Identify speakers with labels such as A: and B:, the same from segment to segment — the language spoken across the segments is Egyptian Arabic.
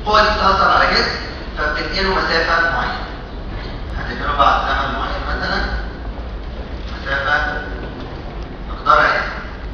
A: القوة دي بتأثر على جسم فبتنقله مسافة معينة هتنقله بعد زمن معين مثلا مسافة مقدارها ايه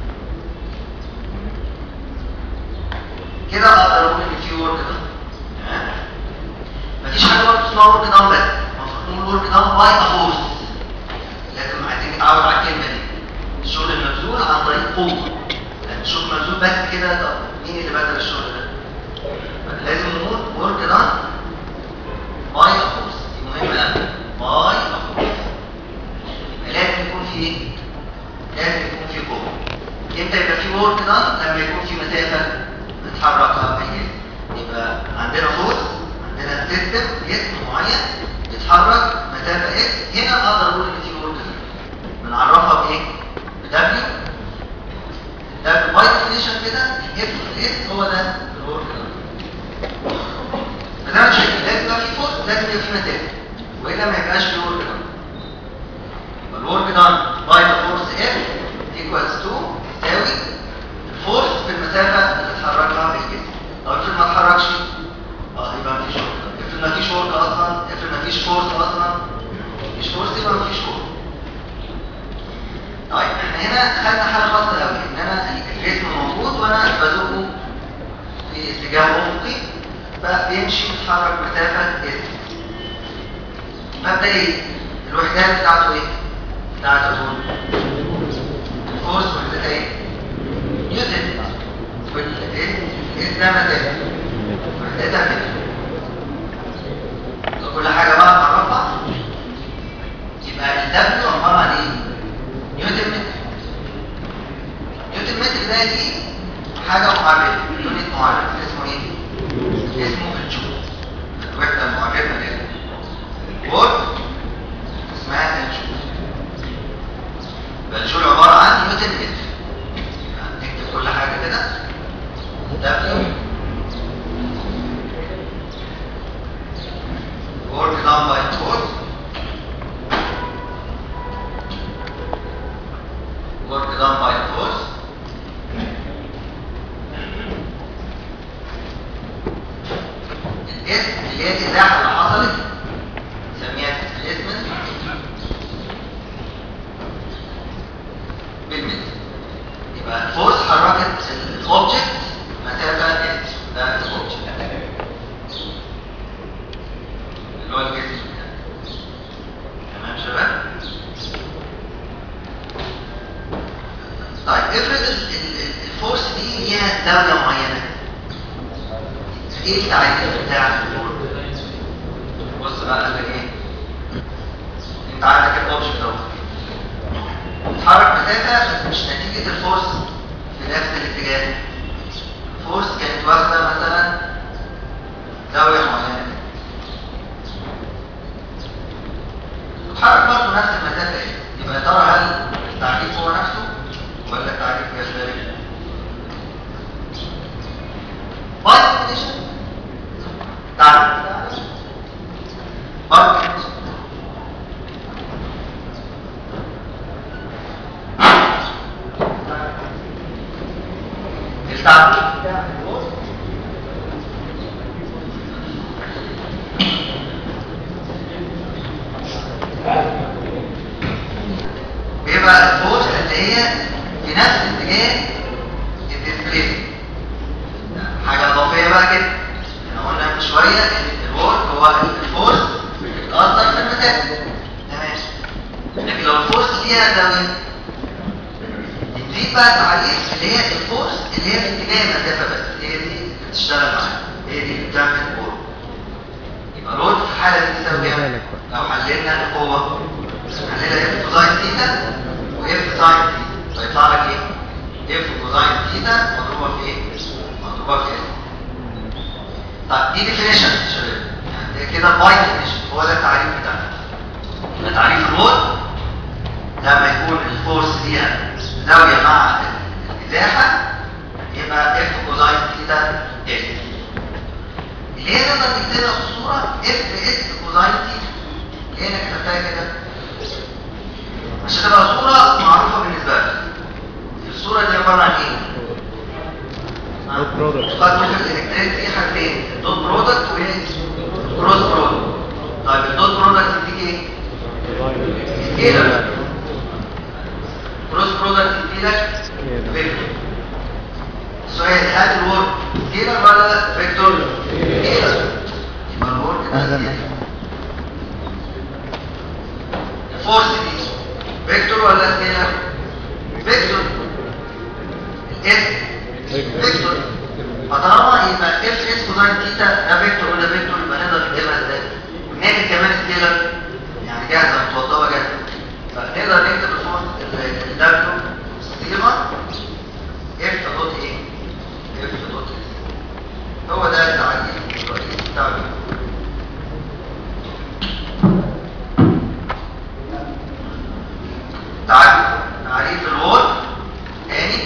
A: كده اقدر اقول ان في ورك دان تمام مفيش حاجه برضه اسمها ورك دان بس المفروض نقول ورك دان باي فورس لازم عايزين نتعود على الكلمه دي الشغل المبذول عن طريق قوه لان الشغل المبذول بس كده طب مين اللي بذل الشغل ده لازم نقول ورك دان باي فورس دي مهمه قوي باي فورس لازم يكون في ايه لازم يكون في قوه امتى يبقى في ورك دان لما يكون في مسافه نتحركها بايدينا يبقى عندنا فورس عندنا سيستم جسم معين يتحرك مسافه اكس هنا اقدر اقول ان في ورك دان بنعرفها بايه بدبليو ده باي ديفينيشن كده اف اس هو ده الورك دان فزي ما انت شايف لازم يبقى في فورس لازم يبقى في مسافه والا ما يبقاش في ورك دان يبقى الورك دان باي ذا فورس اف ايكوالز تو يساوي الفورس في المسافه اللي اتحركها بالجسم لو افرض ما اتحركش اه يبقى مفيش ورك افرض مفيش ورك اصلا افرض مفيش فورس اصلا مفيش فورس يبقى مفيش ورك طيب احنا هنا خدنا حاجه خاصه قوي ان انا الجسم موجود وانا بزقه في اتجاه افقي فبيمشي يتحرك مسافه جسم مبدئيا الوحدات بتاعته ايه؟ بتاعته دول الفورس وحدتها ايه؟ نيوتن والايه؟ ايه ده مسافه وحدتها متر كل حاجه بقى نعرفها يبقى الدبليو عباره عن ايه؟ نيوتن متر نيوتن متر ده دي حاجه معرفه يونت معرف اسمه ايه؟ اسمه الجول الوحده المعرفه دي وورد اسمها الجول يبقى الجول عباره عن نيوتن متر يعني نكتب كل حاجه كده دبليو work done by force work done by force الاسم اللي هي الازاحه اللي حصلت نسميها displacement بالمتر يبقى الفورس حركت الاوبجكت مسافه اس ده الاوبجكت اللي هو الجسم ده تمام شباب طيب افرض ال- ال- ال- الفورس دي ليها زاويه معينه ايه التعريف بتاع الفورس بص بقى قال لك ايه انت عندك الاوبجكت اهو اتحرك مسافه بس مش نتيجه الفورس في نفس الاتجاه الفورس كانت واخده مثلا زاويه معينه اتحرك برضه نفس المسافه ايه يبقى يا ترى هل التعريف هو نفسه ولا التعريف يختلف باي ديفينيشن تعريف باي ديفينيشن التعريف بتاع الفورس بيبقى الفورس اللي هي في نفس اتجاه الديسبليسمنت حاجه اضافيه بقى كده احنا قلنا من شويه ان الورك هو الفورس بتاثر في المسافه تمام لكن لو الفورس فيها زاويه نزيد بقى تعريف اللي هي الفورس اللي هي في اتجاه المسافه بس هي دي اللي بتشتغل معاها هي دي اللي بتعمل الورك يبقى الورك في الحاله دي تساوي كام؟ لو حللنا القوه هنلاقي اف كوزاين ثيتا واف ساين ثيتا فيطلع لك ايه؟ اف كوزاين ثيتا مضروبه في ايه؟ مضروبه في ايه؟ طيب دي ديفينيشن يا شباب يعني كده باي ديفينيشن هو ده التعريف بتاعنا يبقى تعريف الرول لما يكون الفورس ليها زاويه مع الازاحه يبقى اف كوزاين ثيتا اس اللي هي نقدر نكتبها في الصوره اف اس كوزاين ثيتا ليه انا كتبتها كده؟ عشان تبقى صورة معروفة بالنسبة لك الصورة دي عبارة عن ايه؟
B: دوت برودكت
A: قد في الالكتريك في حاجتين الدوت برودكت
B: اهلا اهلا
A: الفورس دي فيكتور ولا سكيلر فيكتور الاف فيكتور فطالما يبقى اف اس كوزاين تيتا ده فيكتور وده فيكتور يبقى نقدر نكتبها ازاي والناتج كمان سكيلر يعني جاهزه متوضبه جاهزه فنقدر نكتب الفورس الدبليو سيجما اف دوت ايه اف دوت اس هو ده التعريف الرئيسي بتاع الفيكتور. تعريف تعريف الورك تاني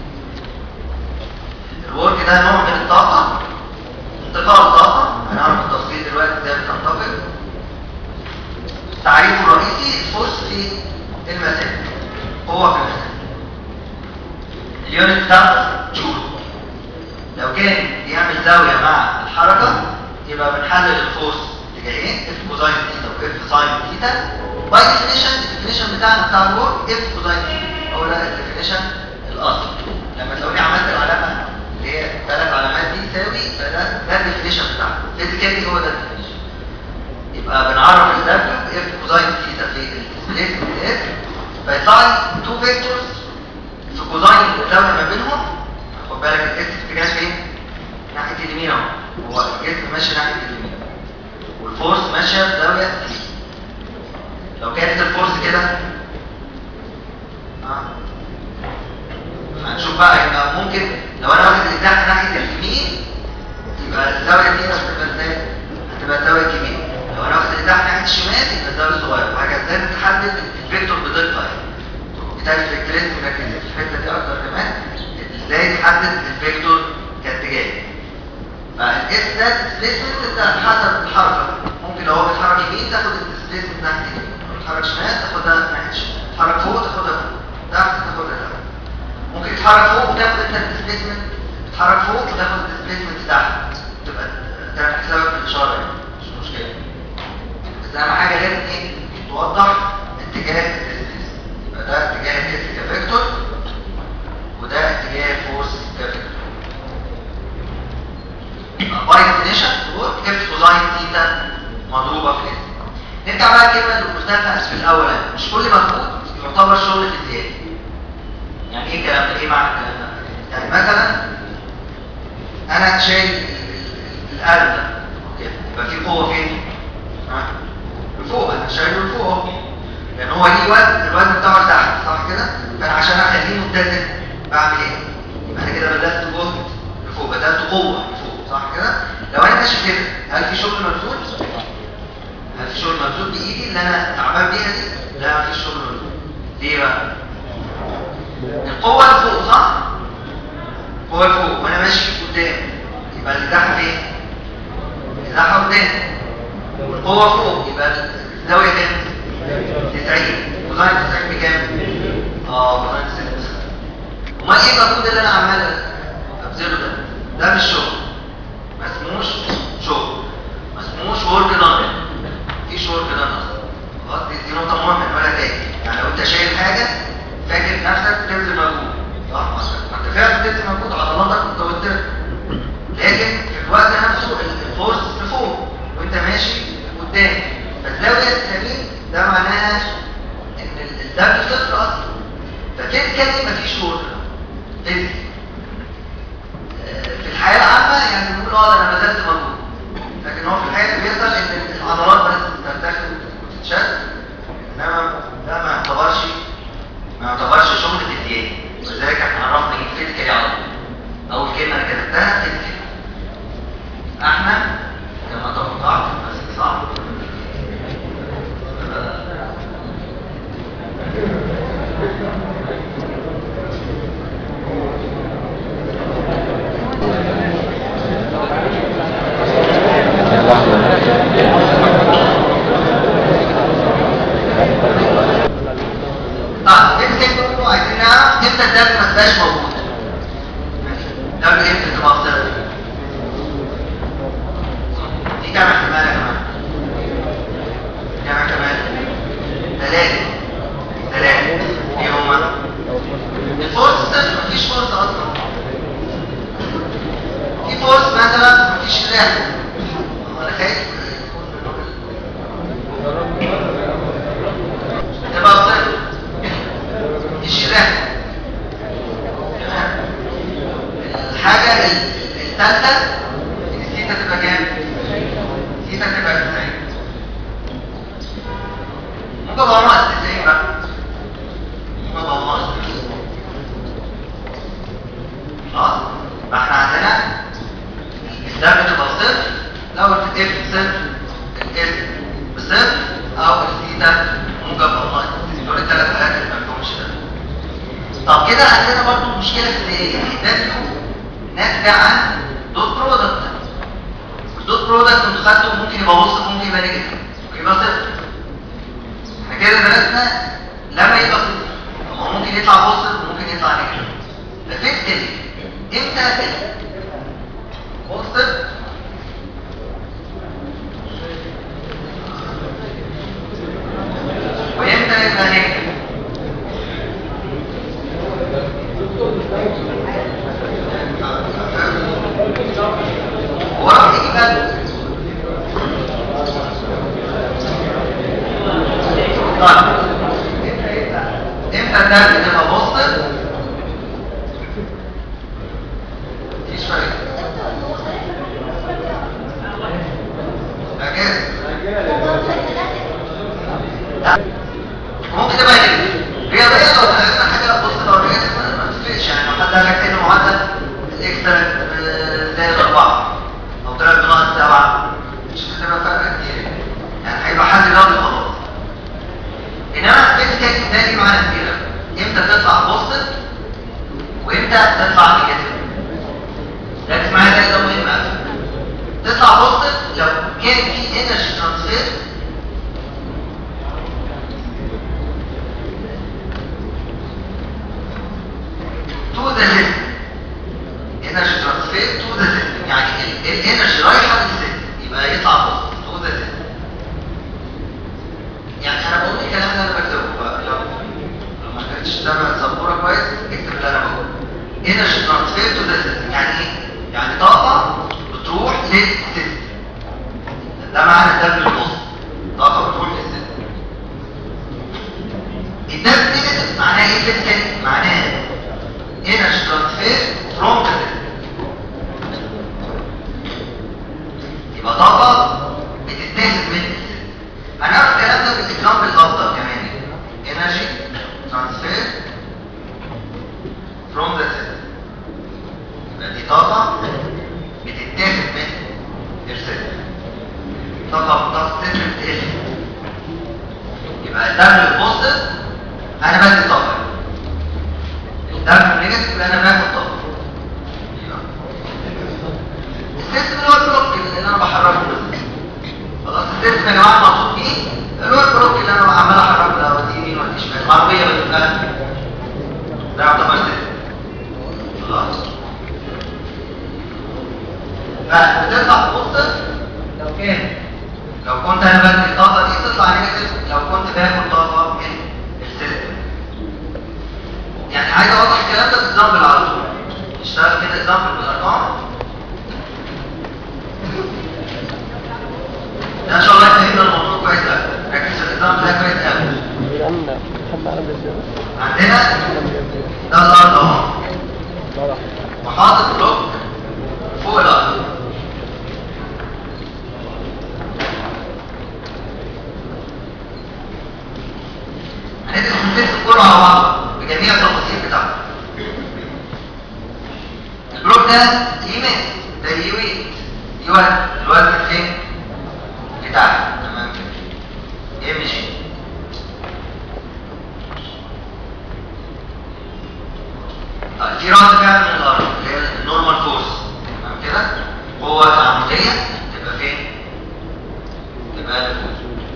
A: الورك ده نوع من الطاقة انتقال الطاقة هنعرف التفصيل دلوقتي ازاي بتنتقل تعريفه الرئيسي الفورس في المسافة قوة في المسافة اليونت بتاعته جول لو كان بيعمل زاوية مع الحركة يبقى بنحلل الفورس اتجاهين اف كوزاين تيتا واف ساين تيتا باي ديفينيشن الديفينيشن بتاعنا بتاع الورك اف كوزاين تيتا هو ده الديفينيشن الاصلي لما تلاقوني عملت العلامة اللي هي ثلاث علامات دي تساوي فده ده الديفينيشن بتاعنا فيزيكالي هو ده الديفينيشن يبقى بنعرف الدبليو اف كوزاين تيتا في الديسبيسمنت اف فيطلع لي تو فيكتورز في كوزاين الزاويه ما بينهم خد بالك الاس اتجاه فين؟ ناحيه اليمين اهو هو الجسم ماشي ناحيه اليمين والفورس ماشيه بزاويه تي لو كانت الفورس كده اه هنشوف بقى يبقى ممكن لو انا واخد الاتجاه ناحيه اليمين يبقى الزاويه دي هتبقى ازاي؟ هتبقى الزاويه الكبيره لو انا واخد الاتجاه ناحيه الشمال يبقى الزاويه الصغيره وهكذا ازاي بتحدد الفيكتور بدقه يعني بتاع الفيكتورين مركز في الحته دي اكتر كمان ازاي تحدد الفيكتور كاتجاه فالاس ده ديسبيسمنت ده حسب الحركه ممكن لو هو بيتحرك يمين تاخد الديسبيسمنت ناحيه اليمين لو بيتحرك شمال تاخدها ناحيه الشمال تتحرك فوق تاخدها فوق تحت تاخدها تحت ممكن تتحرك فوق وتاخد انت الديسبيسمنت تتحرك فوق وتاخد الديسبيسمنت تحت تبقى تعمل حسابك في الاشاره يعني مش مشكله بس اهم حاجه لازم ايه توضح اتجاه الديسبيسمنت يبقى ده اتجاه الاس كفيكتور وده اتجاه الفورس كفيكتور باي ديفينيشن ورك اف كوزاين تيتا مضروبه في اس نرجع بقى الكلمه اللي قلناها في الاول يعني. مش كل مجهود يعتبر شغل فيزيائي يعني ايه الكلام ده ايه معنى الكلام ده يعني مثلا انا شايل ال- ال- القلب ده اوكي يبقى في قوه فين ها لفوق انا شايله لفوق اهو لان هو ليه وزن الوزن بتاعه تحت صح كده فانا عشان اخليه متزن بعمل ايه يبقى انا كده بذلت جهد لفوق بذلت قوه لفوق صح كده لو انا ماشي كده هل في شغل مبذول هل في شغل مبذول بايدي اللي انا تعبان بيها دي لا مفيش شغل مبذول ليه بقى القوه اللي فوق صح القوه اللي فوق وانا ماشي قدام يبقى الازاحه فين الازاحه قدام والقوه فوق يبقى الزاويه كام 90 كوزاين 90 بكام؟ اه كوزاين 96 امال ايه المجهود اللي انا عمال ابذله ده؟ ده مش شغل ما اسموش شغل ما اسموش ورك دان مفيش ورك دان اصلا خلاص دي, دي نقطه مهمه ولا تاني يعني لو انت شايل حاجه فاكر نفسك بتبذل مجهود صح؟ ما انت فعلا بتبذل مجهود عضلاتك متوتره لكن في الوقت نفسه الفورس لفوق وانت ماشي قدام فالزاويه السليم ده معناها ان ال- الدم صفر اصلا ففيزيكالي مفيش ورك فيزيكالي في الحياه العامه يعني بنقول اه ده انا بذلت مجهود لكن هو في الحقيقه اللي بيحصل ان العضلات بس ترتخي وتتشد انما ده ما يعتبرش ما يعتبرش شغل فيزيائي ولذلك احنا عرفنا ايه فيزيكالي على طول اول كلمه انا كتبتها فيزيكالي احنا كما توقعت بس صعب اه امسك برضه عايزين نعرف امتى الدم ما تبقاش موجود ده امتى تبقى صفر في كام احتمال يا جماعه كام احتمال ثلاثه ثلاثه ايه هما الفورس صفر مفيش فورس اصلا في فورس مثلا مفيش رياح انا خايف يكون سيتا تبقى كام؟ سيتا تبقى 90 ممكن بقى ناقص 90 بقى ممكن بقى ناقص 90 خلاص؟ فاحنا عندنا الدم تبقى صفر لو الاف صفر الاس بصفر او الثيتا موجب او ناقص دول الثلاث حالات اللي ما فيهمش ده طب كده عندنا برضه مشكله في ايه؟ ده ناتجه عن دوت برودكت الدوت برودكت انتوا خدته ممكن يبقى بوزيتيف ممكن يبقى نيجاتيف ممكن يبقى صفر احنا كده درسنا لما يبقى صفر هو ممكن يطلع بوزيتيف وممكن يطلع نيجاتيف افكتلي امتى هتبقى بوزيتيف وامتى يبقى نيجاتيف وراح يجي بقى طيب امتى الدرس تبقى بوزيتيف مفيش فايده اجازه ممكن تبقى نيجاتيف رياضيا لو درسنا حاجه بص لو نيجاتيف ما تفرقش يعني لو حد قال لك ان معدل الاكسترا زائد اربعه او ثلاث ناقص سبعه مش هتبقى فرق كتير يعني هيبقى حد رياضي خلاص انما الفيزيكال ده ليه معنى كبير امتى تطلع بوزيتيف وامتى تطلع نيجاتيف ركز معايا ده ده مهم قوي تطلع بوزيتيف لو كان في انرجي ترانسفير to the system energy transfer to the system يعني الانرجي رايحه للسيستم يبقى يطلع بوزيتيف to the system يعني انا بقول الكلام اللي انا بكتبه بقى لو لو ما قدرتش تتابع السبوره كويس اكتب اللي انا بقوله انرجي ترانسفير تو ذا سيستم يعني ايه؟ يعني طاقه بتروح للسيستم ده معنى الدم البوست طاقه بتروح للسيستم الدم نيجاتيف معناه ايه فيزيكالي؟ معناه energy transfer from the system يبقى طاقة بتتاخد من السيستم هنعرف الكلام ده بالاكزامبل الافضل كمان energy transfer from the system يبقى دي طاقة بتتاخد من السيستم طاقة طاقة السيستم بتقل يبقى الدم البوزيتيف انا بدي طاقة الدم نيجاتيف يبقى انا باخد طاقة السيستم اللي هو البلوك اللي انا بحركه بس خلاص السيستم يا جماعه مقصود بيه اللي هو البلوك اللي انا عمال احركه ده ودي يمين ودي شمال العربيه بتبقى ده يعتبر سيستم خلاص فبتطلع بوزيتيف لو كان لو كنت انا بدي الطاقه دي تطلع نيجاتيف لو كنت باخد طاقه من السيستم يعني عايز اوضح الكلام ده باكزامبل على طول نشتغل كده اكزامبل بالارقام ده ان شاء الله يفهمنا الموضوع كويس قوي ركز في الاكزامبل ده كويس قوي
B: الآن حد عرب الزيادة
A: عندنا ده الارض اهو وحاطط بلوك فوق الارض هندرس السيستم كله على بعضه بجميع التفاصيل بتاعته البلوك ده يمين ده يوين يوزن الوزن فين بتاعه تمام كده ام جي في رد فعل من الارض اللي هي النورمال فورس تمام كده قوه تعامليه تبقى فين تبقى لفوق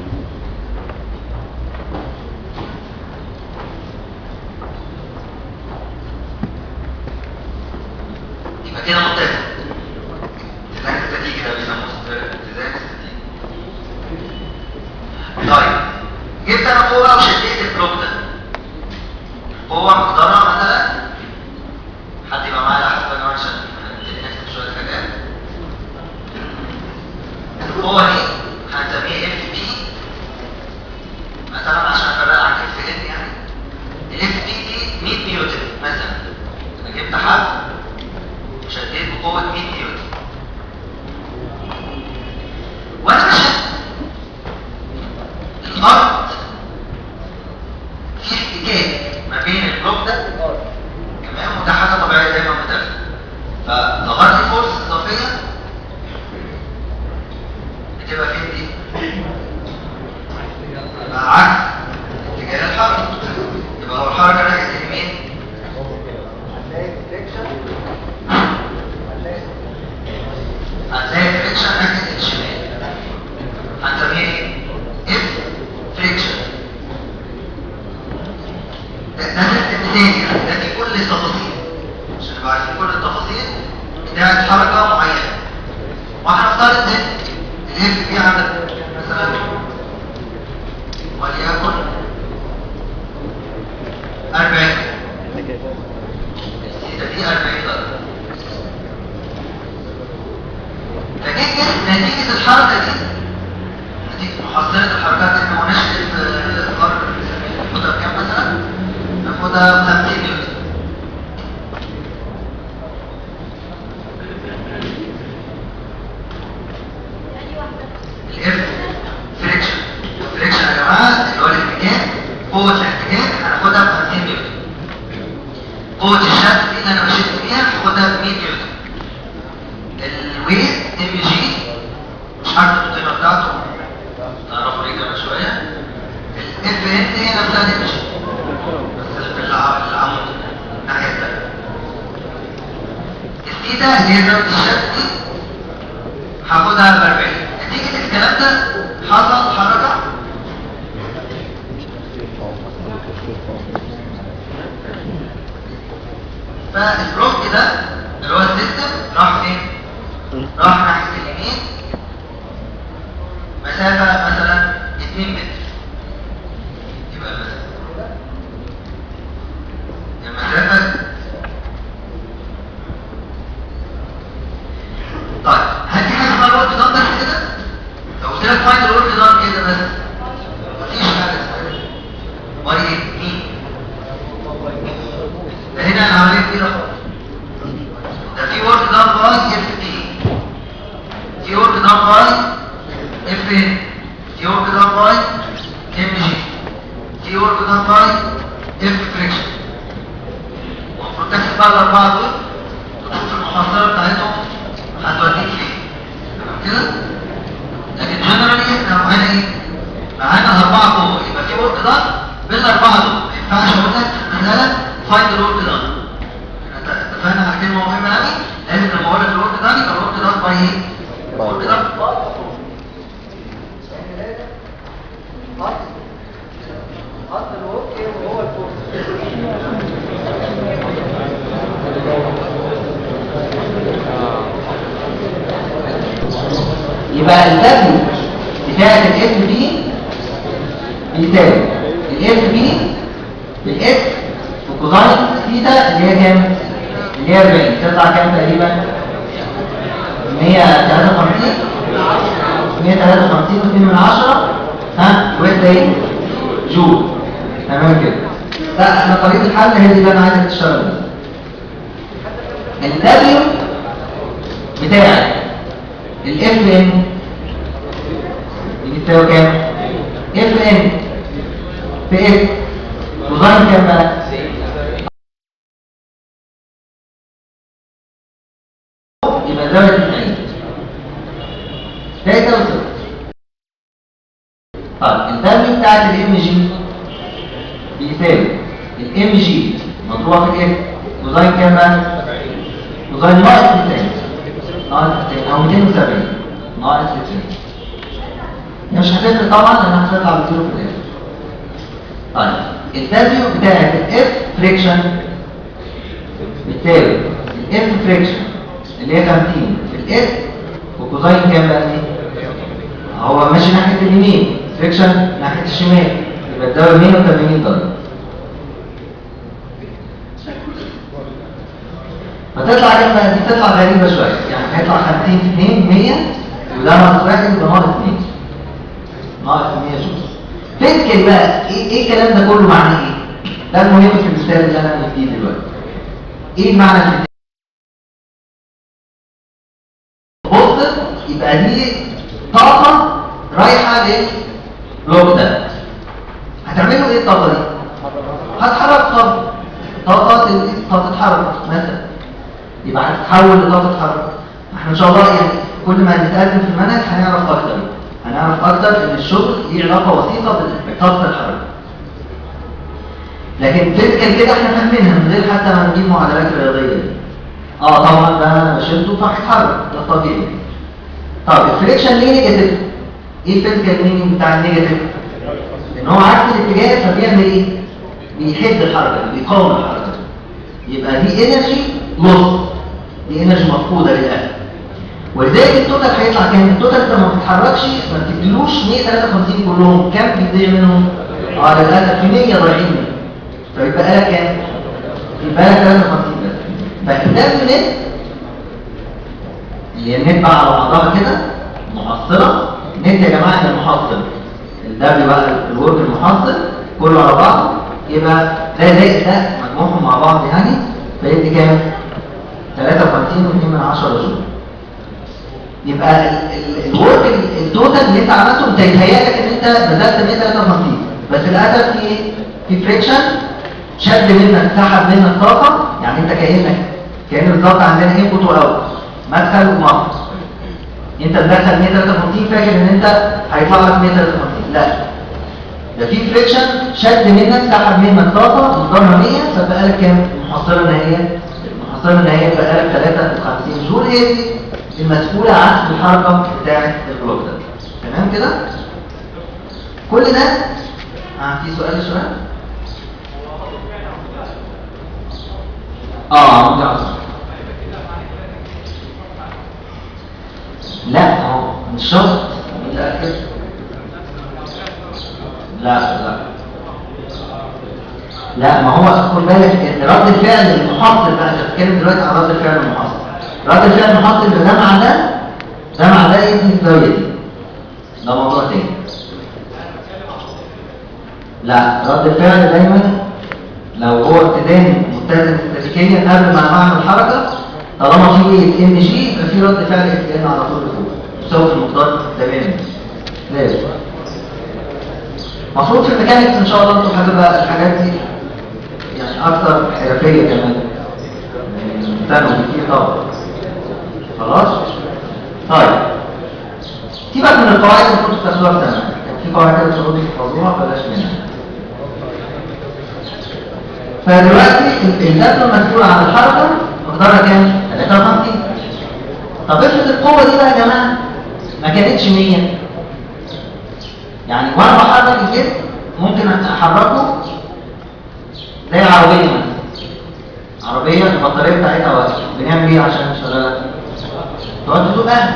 A: يبقى كده متفق اتزان استاتيكي ده بيسموه اتزان استاتيكي طيب جبت انا قوه وشديت البلوك ده قوه مقدارها مثلا حد يبقى معايا لحظه يا جماعه عشان نبتدي نكتب شويه حاجات القوه دي هنسميها اف نتيجة الحركة دي نتيجة محصلة الحركات اللي احنا قلناش في القرن ناخدها بكام مثلا؟ ناخدها ب 50 نيوتن الاف فريكشن الفريكشن يا جماعه اللي هو الاحتكاك قوه الاحتكاك هناخدها ب 50 نيوتن قوه الشد دي اللي انا مشيت بيها هاخدها ب 100 نيوتن الويت ام جي مش عارف القيمه بتاعته تعرفوا ليه كمان شويه الاف ان هي نفسها الام جي بس في الع- العمود الناحيه الثانيه الثيتا اللي هي زاويه الشد دي هاخدها ب 40 نتيجه الكلام ده حصل حركه فالبلوك ده اللي هو السيستم راح فين؟ راح ناحيه اليمين مسافه مثلا 2 متر يبقى المسافه المسافه طيب هل في حاجه اسمها الورك دان بس كده؟ لو قلت لك فايند الورك دان كده بس مفيش حاجه اسمها كده. امال ايه؟ مين؟ ده هنا العمليه دي رقم ده في ورك دان باي اف بي في ورك دان باي اف ان في ورك دان باي ام جي في ورك دان باي اف فريكشن المفروض تحسب بقى الاربعه دول وتشوف المحصله بتاعتهم هتوديك فين تمام كده لكن جنرالي احنا معانا ايه معانا اربعه قوه يبقى في ورك دان بالاربعه دول ما ينفعش اقول لك مساله فايند الورك دان اتفقنا على كلمه مهمه قوي لازم لما اقول لك الورك دان يبقى الورك دان باي ايه؟ الورك دان يبقى الدبليو بتاعت الاف بي بيساوي الاف بي بالاس في كوزاين ثيتا اللي هي كام؟ اللي هي 40 تطلع كام تقريبا؟ 153 153 و2 من 10 ها وده ايه؟ جول تمام كده لا احنا طريقه الحل هي دي اللي انا عايزك تشتغل بيها الدبليو بتاعت الاف ان بتساوي كام؟ اف ان في اف كوزاين كام بقى؟ يبقى زاوية 90 ده يساوي صفر طيب الدبليو بتاعت الام جي بيساوي الام جي مضروبة في الاف كوزاين كام بقى؟ كوزاين ناقص 90 ناقص 90 او 270 ناقص 90 هي مش هتفرق طبعا لان هتطلع بزيرو في الاخر طيب الدبليو بتاعت الاف فريكشن بتساوي الاف فريكشن اللي هي 50 في الاس وكوزاين كام بقى دي؟ هو ماشي ناحيه اليمين فريكشن ناحيه الشمال يبقى الدوري 180 درجه فتطلع كام بقى دي تطلع غريبه شويه يعني هيطلع 50 في 2 100 وده ناقص واحد يبقى ناقص 2 ناقص 100 جزء فكر بقى ايه ايه الكلام ده كله معناه ايه؟ ده المهم في المثال اللي انا فيه دلوقتي ايه المعنى في بص يبقى دي طاقة رايحة للبلوك ده هتعملوا ايه الطاقة دي؟ هتحرك طاقة طاقة ال- طاقة حركة مثلا يبقى هتتحول لطاقة حركة احنا ان شاء الله يعني كل ما نتقدم في المنهج هنعرف اكتر هنعرف اكتر ان الشغل ليه علاقة وثيقة بطاقة الحركة لكن فيزيكال كده احنا فاهمينها من غير حتى ما نجيب معادلات رياضية آه طبعا ده انا بشده فهيتحرك ده طبيعي طب الفريكشن ليه نيجاتيف ايه الفيزيكال مينينج بتاع النيجاتيف ان هو عكس الاتجاه فبيعمل ايه بيحد الحركه بيقاوم الحركه يبقى دي انرجي لوس دي انرجي مفقوده للاسف ولذلك التوتال هيطلع كام التوتال انت ما بتتحركش ما بتديلوش 153 كلهم كام بيضيع منهم اه للاسف في 100 ضايعين منهم فيبقى لك كام يبقى لك 53 بس فالدم نت اللي هي النت بقى على بعضها كده محصله ند يا جماعه المحصل الدبليو بقى الورك المحصل كله على بعض يبقى ده زائد ده مجموعهم مع بعض يعني فيدي كام 53 و2 من 10 جول يبقى الورك التوتال اللي انت عملته انت يتهيأ لك ان انت بذلت 153 بس للاسف في ايه؟ في فريكشن شد منك سحب منك طاقه يعني انت كانك كان بالظبط عندنا انبوت واوت مدخل ومخرج انت مدخل 153 فاكر ان انت هيطلع لك 153 لا ده في فريكشن شد منك سحب منك طاقه مقدارها 100 فبقى لك كام المحصله النهائيه المحصله النهائيه بقى لك 53 جول هي دي المسؤوله عن الحركه بتاعه البلوك ده تمام كده كل ده اه في سؤال سؤال اه عمود عصر لا هو مش شرط متأكد لا لا لا ما هو خد بالك ان رد الفعل المحصل بقى انت بتتكلم دلوقتي عن رد الفعل المحصل رد الفعل المحصل ده ده مع ده ده مع ده يدي الزاويه دي ده موضوع تاني لا رد الفعل دايما لو هو ابتدائي متزن استاتيكيا قبل ما نعمل حركه طالما في ام جي يبقى في رد فعل ابتدائي على طول لفوق يساوي في المقدار تماما لازم المفروض في الميكانيكس ان شاء الله انتوا هتبقى الحاجات دي يعني اكثر حرفيه كمان ثانوا كتير طبعا خلاص طيب سيبك من القواعد اللي كنتوا بتاخدوها في ثانوي كان في قواعد كده بتقعدوا تحفظوها بلاش منها فدلوقتي الجذر المسؤول عن الحركه مقدارها كام؟ 53 طب افرض القوه دي بقى يا جماعه ما كانتش 100 يعني وانا بحرك الجسم ممكن احركه زي عربيه مثلا عربيه البطاريه بتاعتها واقفه بنعمل ايه عشان نشغلها؟ تقعد تزقها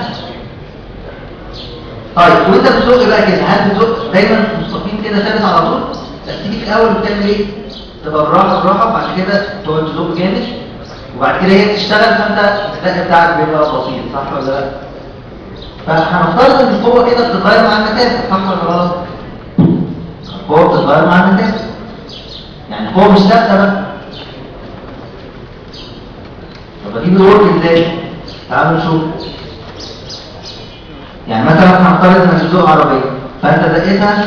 A: طيب وانت بتزق بقى كده هل بتزق دايما مستقيم كده ثابت على طول؟ لا تيجي في الاول بتعمل ايه؟ تبقى بالراحه بالراحه وبعد كده تقعد تزق جامد وبعد كده هي تشتغل فانت الزق بتاعك بيبقى بسيط صح ولا لا؟ فهنفترض ان القوه كده بتتغير مع المسافه صح ولا غلط؟ القوه بتتغير مع المسافه يعني القوه مش ثابته بقى طب اجيب الورك ازاي؟ تعالوا نشوف يعني مثلا هنفترض انك بتزق عربيه فانت زقتها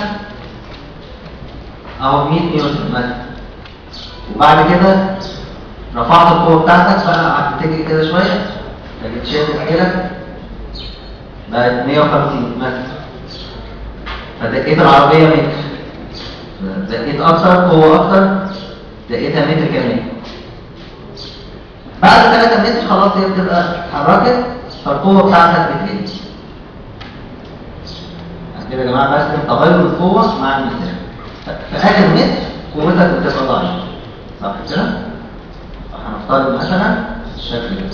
A: اهو 100 نيوتن مثلا وبعد كده رفعت القوه بتاعتك فقعدت تجري كده شويه فجيت شايل رجلك بقت 150 مثلا فدقيت العربيه متر دقيت اكتر قوه اكتر دقيتها متر كمان بعد 3 متر خلاص هي بتبقى اتحركت فالقوه بتاعتك بتقل كده يا جماعه برسم تغير القوه مع المسافه في اخر متر قوتك بتبقى ضعيفه صح كده؟ هنفترض مثلا الشكل ده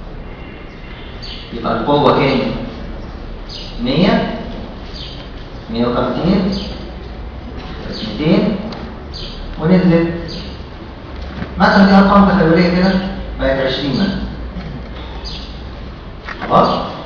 A: يبقى القوه كام؟ 100 150 200 ونزلت مثلا دي ارقام تخيليه كده بقت 20 مثلا خلاص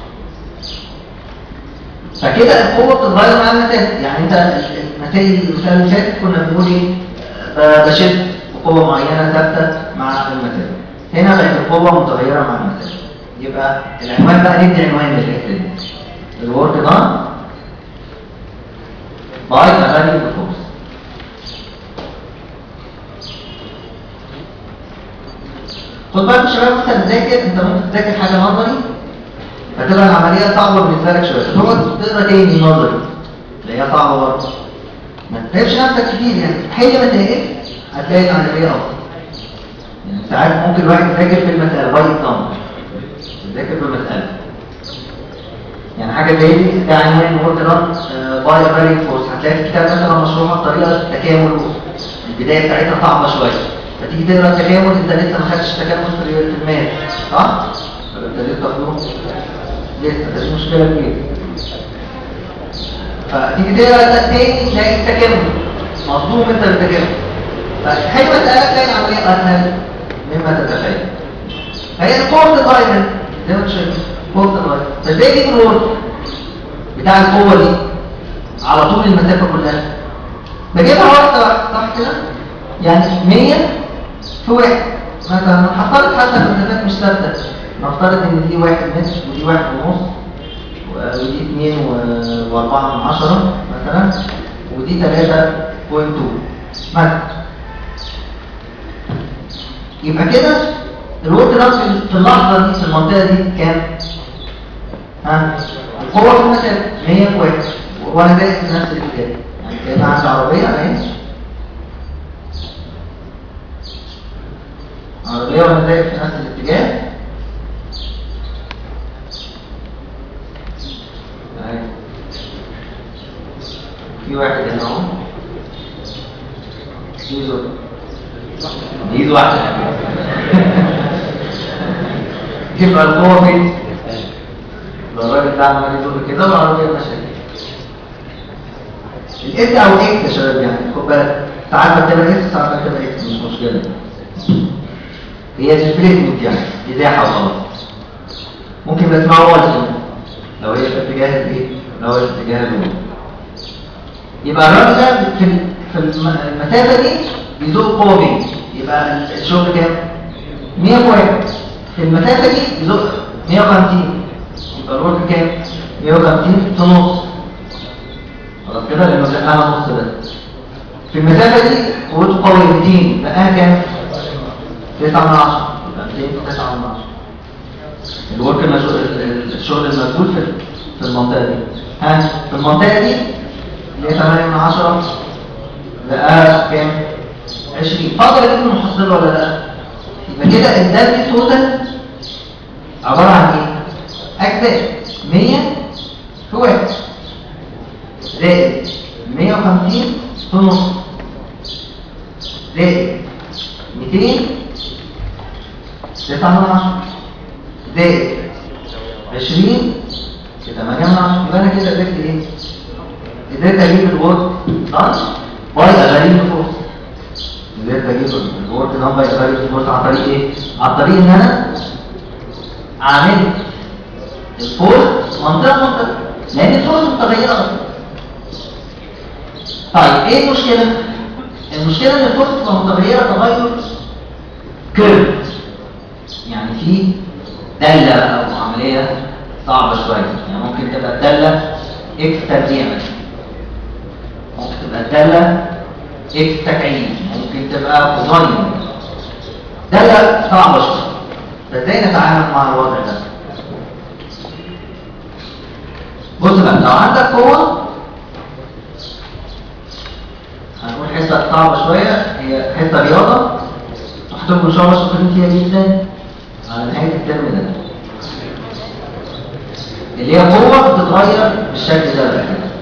A: فكده القوه بتتغير مع المسافه يعني انت المسائل المثال اللي فات كنا بنقول ايه ب- بشد بقوه معينه ثابته مع المسافه هنا بقت القوه متغيره مع المسافه يبقى العنوان بقى ندي عنوان للحته دي الورك دان باي ميكانيك فورس خد بالك يا شباب انت بتذاكر انت ممكن تذاكر حاجه نظري فتبقى العمليه صعبه بالنسبه لك شويه تقعد تقرا تاني نظري اللي هي صعبه برضه ما تتعبش نفسك كتير يعني حل مسائل هتلاقي العمليه افضل يعني ساعات ممكن الواحد يذاكر في المساله باي اكزامبل يذاكر في المساله يعني حاجه زي دي ده عنوان ورك ران باي فالينج فورس هتلاقي في الكتاب مثلا مشروحه بطريقه تكامل البدايه بتاعتها صعبه شويه فتيجي تقرا التكامل انت لسه ما خدتش التكامل في في المال صح؟ ولا انت لسه تاخده؟ لسه ده دي مشكله كبيره فتيجي تقرا ده تاني تلاقي التكامل مصدوم انت بالتكامل فحلوه تسالك تلاقي العمليه اسهل مما تتخيل فهي القوه بتتغير زي ما انت شايف القوه بتتغير فازاي تجيب الورك؟ بتاع القوه دي على طول المسافه كلها بجيبها واحده واحده صح كده يعني 100 في واحد مثلا هنفترض حتى المسافات مش ثابته نفترض ان دي واحد متر ودي واحد ونص ودي اتنين و- واربعة من عشرة مثلا ودي تلاتة بوينت تو مثلا يبقى كده الورك ده في- في اللحظة دي في المنطقة دي كام؟ ها؟ القوة في المسافة 100 في واحد وانا دايس في نفس الاتجاه يعني كأن عندي عربية اهي عربية وانا دايس في نفس الاتجاه اهي. في واحد هنا اهو ايد واحدة. ايد واحدة يبقى القوة فين؟ يبقى الراجل ده عمال يزور كده والعربية ماشية الاس او اكس يا شباب يعني خد بالك ساعات بكتبها اس ساعات بكتبها اكس مش مشكلة هي ديسبليسمنت يعني ازاحة وخلاص ممكن نسمعه وايز لو هي في اتجاه الايه؟ لو هي في اتجاه الوجه يبقى الراجل ده في في الم- المسافة دي بيزق قوة بيه يبقى الشغل كام؟ 100 في واحد في المسافة دي بيزق 150 يبقى الورك كام؟ 150 في نص خلاص كده لانه زقها نص بس في المسافة دي قوته قوية 200 بقاها كام؟ 9 من 10 يبقى 200 في 9 من 10 الورك المشغول الشغل المسؤول في في المنطقة دي ها في المنطقة دي اللي هي 8 من 10 بقى كام 20 اقدر اجيب المحصلة ولا لا يبقى كده الدم توتال عبارة عن ايه اجزاء 100 في واحد زائد 150 في نص زائد 200 9 من 10 زائد 20 في 8 من 10 يبقى انا كده قدرت ايه؟ قدرت اجيب الورك دان باي اغاريب الفورس قدرت اجيب الورك دان باي اغاريب الفورس عن طريق ايه؟ عن طريق ان انا عامل الفورس منطقه منطقه لان الفورس متغيره اصلا طيب ايه المشكله؟ المشكله ان الفورس تبقى متغيره تغير كيرف يعني في دالة بقى أو عملية صعبة شوية يعني ممكن تبقى الدالة اكس تربيع مثلا ممكن تبقى الدالة اكس تكعيب ممكن تبقى كوزاين دالة صعبة شوية فازاي نتعامل مع الوضع ده؟ بص بقى لو عندك قوة هنقول حصة صعبة شوية هي حصة رياضة هتبقوا ان شاء الله شاطرين فيها جدا على نهاية الترم ده اللي هي قوة بتتغير بالشكل ده بقى كده.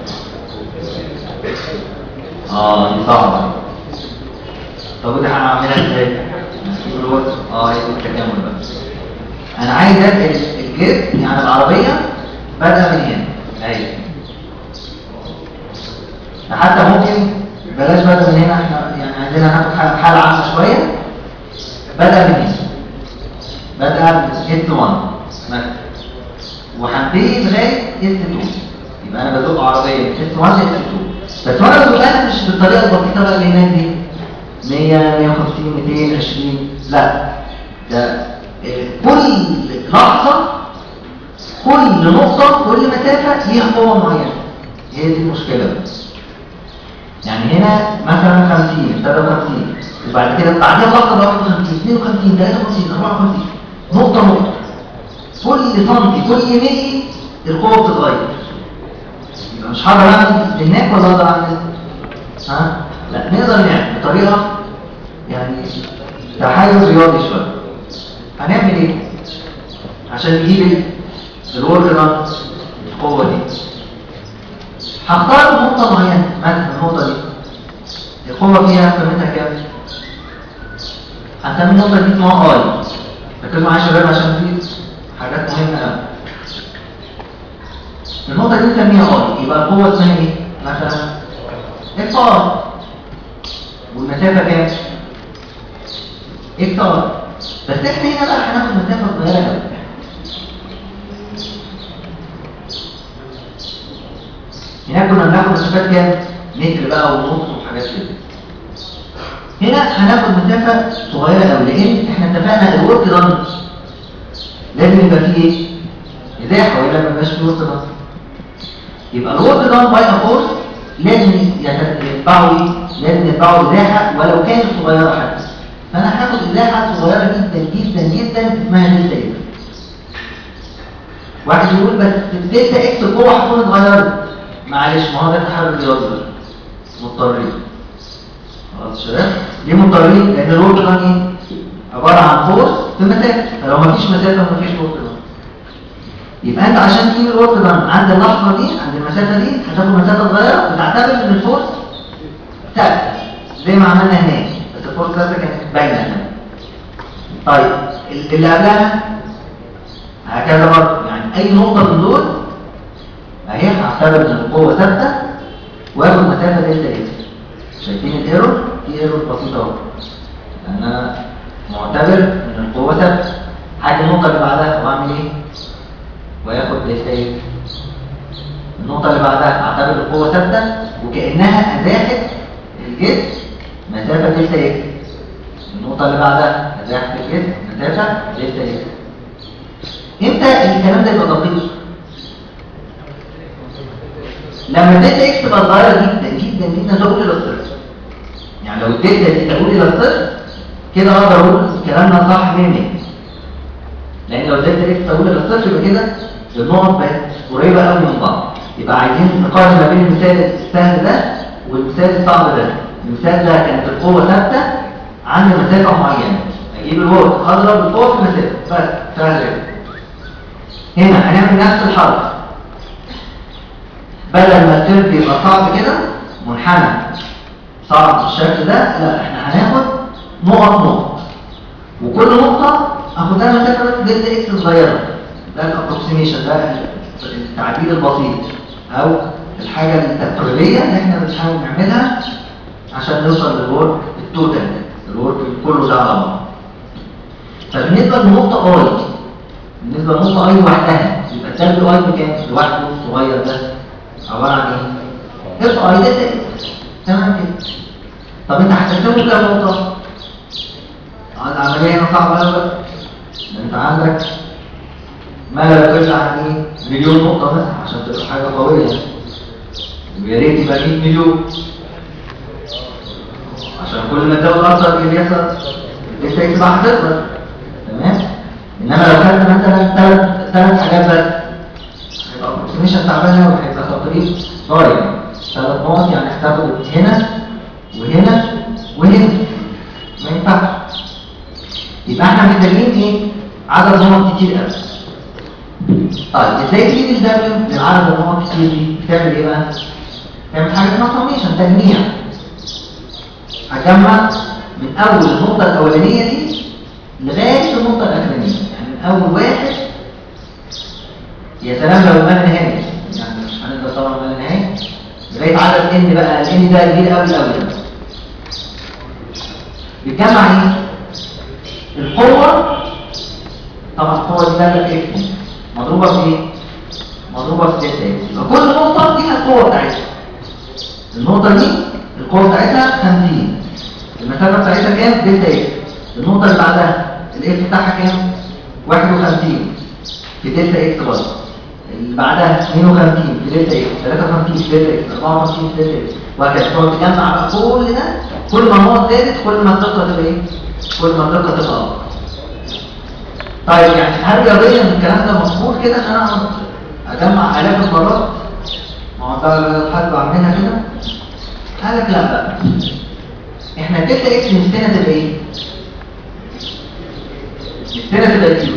A: اه دي صعبة طب ودي هنعملها ازاي؟ نسيب الوقت اه هي دي التكامل بقى انا عايز انقل الجسم يعني العربية بدأ من هنا اهي حتى ممكن بلاش بدأ من هنا احنا يعني عايزين ناخد حالة حالة عامة شوية بدأ من هنا بدأ من اس 1 مثلا وهنتهي لغاية اس 2 يبقى انا بزق عربية من اس 1 ل اس 2 بس وانا بزقها مش بالطريقة البسيطة بقى اللي هناك دي 100 150 220 لا ده آه، كل لحظة كل نقطة كل مسافة ليها قوة معينة هي دي المشكلة بس يعني هنا مثلا 50 53 وبعد كده بعدها لحظه 51 52 53 54 نقطه نقطه كل سنتي كل ملي القوه بتتغير يبقى مش هقدر اعمل هناك ولا اقدر اعمل ها لا نقدر نعمل بطريقه يعني تحيز رياضي شويه هنعمل ايه عشان نجيب الورك ران القوه دي هختار نقطة معينة مثلا النقطة دي القوة فيها قيمتها كام؟ هنسمي النقطة دي اسمها اي ركزوا معايا يا شباب عشان في حاجات مهمة قوي النقطة دي نسميها اي يبقى القوة اسمها ايه؟ مثلا اكس ار والمسافة كام؟ اكس ار بس احنا هنا بقى هناخد مسافة صغيرة قوي
C: هناك كنا بناخد مسافات كام؟ متر بقى ونص وحاجات كده هنا هناخد مسافة صغيرة قوي لأن احنا اتفقنا الورك دان لازم يبقى فيه ايه؟ ازاحة ولا ما يبقاش فيه ورك دان يبقى الورك دان باي فورس لازم يت- يتبعوا ايه؟ لازم يتبعوا ازاحة ولو كانت صغيرة حتى فأنا هاخد ازاحة صغيرة جدا جدا جدا اسمها دلتا اكس واحد يقول بس الدلتا اكس القوة هتكون اتغيرت معلش ما هو ده التحرك الرياضي بقى. مضطرين خلاص يا شباب ليه مضطرين لان الورك دان ايه عباره عن فورس في مسافه فلو ما فيش مسافه ما فيش ورك دان يبقى انت عشان تجيب الورك دان عند اللحظه دي عند المسافه دي هتاخد مسافه صغيره وتعتبر ان الفورس ثابته زي ما عملنا هناك بس الفورس ثابته كانت باينه هنا طيب اللي قبلها هكذا برضه يعني اي نقطه من دول اهي هعتبر ان القوه ثابته واخد مسافه دلتا اكس شايفين الايرور في ايرور بسيطه اهو لان انا معتبر ان القوه ثابته حاجه النقطه اللي بعدها واعمل ايه وياخد دلتا اكس النقطه اللي بعدها اعتبر القوه ثابته وكانها ازاحت الجسم مسافه دلتا اكس النقطه اللي بعدها ازاحت الجسم مسافه دلتا اكس امتى الكلام ده يبقى دقيق لما الدلتا اكس تبقى صغيره جدا جدا جدا تقول الى الصفر يعني لو الدلتا دي تقول الى الصفر كده اقدر اقول كلامنا صح 100% لان لو الدلتا اكس تقول الى الصفر يبقى كده النقط بقت قريبه قوي من بعض يبقى عايزين نقارن ما بين المثال السهل ده والمثال الصعب ده المثال ده كانت القوه ثابته عند مسافه معينه اجيب الورك اضرب القوه في مسافه بس سهل جدا هنا هنعمل نفس الحركه بدل ما الترب يبقى صعب كده منحنى صعب بالشكل ده لا احنا هناخد نقط نقط وكل نقطة اخدها مسافة بس دلتا اكس صغيرة ده الابروكسيميشن ده التعديل البسيط او الحاجة التقريبية اللي احنا بنحاول نعملها عشان نوصل للورك التوتال الورك كله ده على بعض فبالنسبة للنقطة اي بالنسبة للنقطة اي لوحدها يبقى الدبليو اي بكام؟ لوحده الصغير ده عبارة عن ايه؟ اف اي داتا تمام كده طب انت هتكتبه كام نقطة؟ العملية هنا صعبة قوي بقى ده انت عندك ما لا يقل عن ايه؟ مليون نقطة مثلا عشان تبقى حاجة قوية ويا ريت يبقى 100 مليون عشان كل ما تزود اكتر من يحصل الداتا يبقى هتكبر تمام؟ انما لو خدت مثلا ثلاث ثلاث حاجات بس هيبقى الابروكسيميشن تعبان قوي هيبقى تطريق ضايع ثلاث نقط يعني هتاخد هنا وهنا وهنا ما ينفعش يبقى احنا محتاجين ايه عدد نقط كتير قوي طيب ازاي تجيب الدبليو من عدد النقط كتير دي بتعمل ايه بقى تعمل حاجه اسمها سميشن تجميع هجمع من اول النقطه الاولانيه دي لغايه النقطه الاخرانيه يعني من اول واحد يا سلام لو ما نهاية يعني مش هنقدر طبعا ما نهاية لغاية عدد ان بقى الان ده كبير قوي قوي بتجمع ايه؟ القوة طبعا القوة دي بقى اكس مضروبة في ايه؟ مضروبة في دلتا اكس يبقى كل نقطة فيها القوة بتاعتها النقطة دي القوة بتاعتها 50 المسافة بتاعتها كام؟ دلتا اكس النقطة اللي بعدها الاكس بتاعها كام؟ 51 في دلتا اكس برضه اللي بعدها 52 في دلتا اكس 53 في دلتا اكس 54 في دلتا اكس وهكذا تقعد تجمع بقى كل ده كل ما النقط زادت كل ما الدقه تبقى ايه؟ كل ما الدقه تبقى اكبر. طيب يعني هل رياضيا الكلام ده مظبوط كده عشان اقعد اجمع الاف المرات؟ ما هو ده حد بعملها كده؟ قال لك لا بقى احنا الدلتا اكس نفسنا تبقى ايه؟ نفسنا تبقى كيلو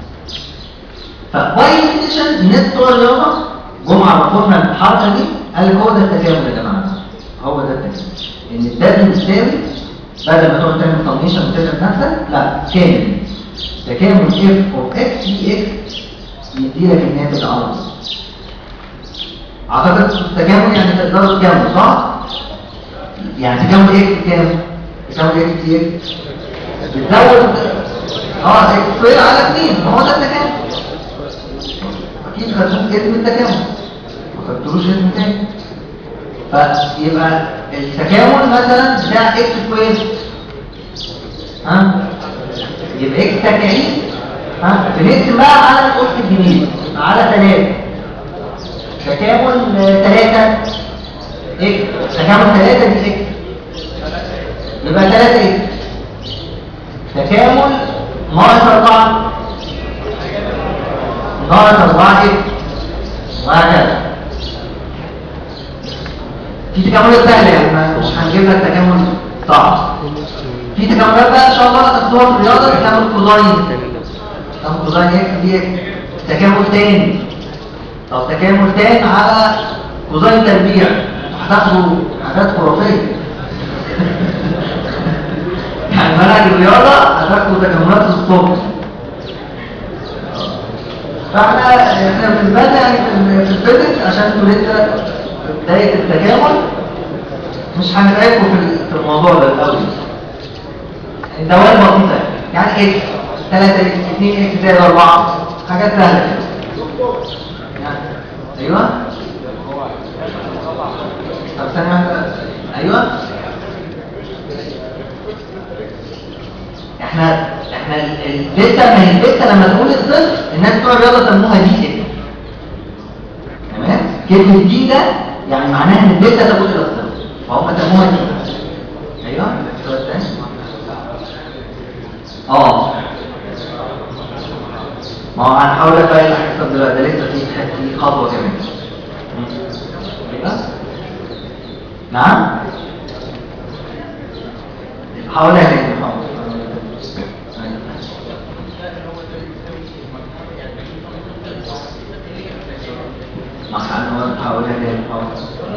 C: فواي ديفينيشن الناس بتوع الرياضه جم عرفونا الحركه دي قال لك هو ده التكامل يا جماعه هو ده التكامل ان الدال مستوي بدل ما تقعد تعمل كومبينيشن وتتعب نفسك لا كامل تكامل اف اوف اكس دي اكس يديلك الناتج على طول اعتقد التكامل يعني تقدروا تكامل صح؟ يعني تكامل اكس كام؟ تكامل اكس دي اكس بتزود اه اكس على 2 هو ده التكامل اكيد خدتوه اسم التكامل ما خدتوش اسم تاني فيبقى التكامل مثلا بتاع اكس سكوير ها يبقى اكس تكعيب ها بنقسم بقى على القسط الجديد على 3 تكامل 3 اكس تكامل 3 دي اكس يبقى 3 اكس تكامل ناقص 4 ناقص 4 اكس وهكذا في تكاملات سهله يعني ما- مش هنجيب لك تكامل صعب في تكاملات بقى ان شاء الله هتاخدوها في الرياضه تكامل كوزاين تكامل كوزاين اكس دي اكس تكامل تاني طب تكامل تاني على كوزاين تربيع هتاخدوا حاجات خرافيه يعني منهج الرياضه هتاخدوا تكاملات الصبح فاحنا احنا بالنسبه لنا يعني في ال- في الفيزيكس عشان انتوا لسه في بدايه التكامل مش هنتعبكم في ال- في الموضوع ده الاول الدوال بسيطه يعني اكس 3 اكس 2 اكس زائد 4 حاجات سهله كده يعني ايوه طب ثانيه واحده ايوه احنا احنا ال- الدلتا ما هي الدلتا لما تقول الصفر الناس بتوع الرياضه سموها دي كده تمام كلمه دي ده يعني معناها ان الدلتا تقول الى الصفر فهم سموها دي ايوه السؤال الثاني اه ما هو هنحاول بقى اللي هيحصل دلوقتي ده لسه في في خطوه كمان مم. ايوه نعم حاولها تاني حاول ما حاول حاولها تاني حاول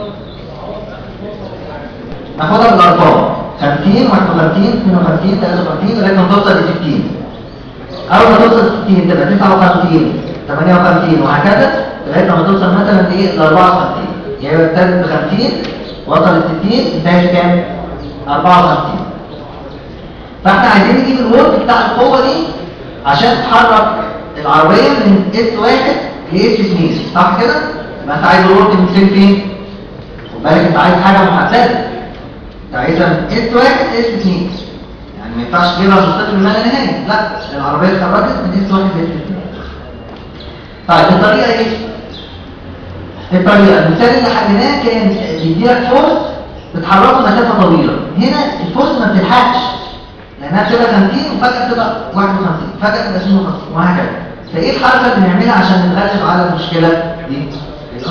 C: ناخدها بالارقام 50 51 52 53 لغايه ما توصل ل 60 اول ما توصل ل 60 تبقى 59 58 وهكذا لغايه ما توصل مثلا لايه ل 54 يعني ابتدت ب 50 وصل ل 60 انتهت كام 54 فاحنا عايزين نجيب الورك بتاع القوه دي عشان تحرك العربيه من اس 1 ل اس 2 صح كده يبقى انت عايز الورك من فين فين خد بالك انت عايز حاجه محدده انت عايزها من اس 1 ل اس 2 يعني ما ينفعش تجيبها من صفر لما لا نهايه لا العربيه اتحركت من اس 1 ل اس 2 طيب الطريقه ايه الطريقه المثال اللي حليناه كان بيديلك فورس بتحركه مسافه طويله هنا الفورس ما بتلحقش لانها بتبقى 50 وفجاه بتبقى 51 فجاه تبقى 52 وهكذا فايه الحركه اللي نعملها عشان نتغلب على المشكله دي ايوه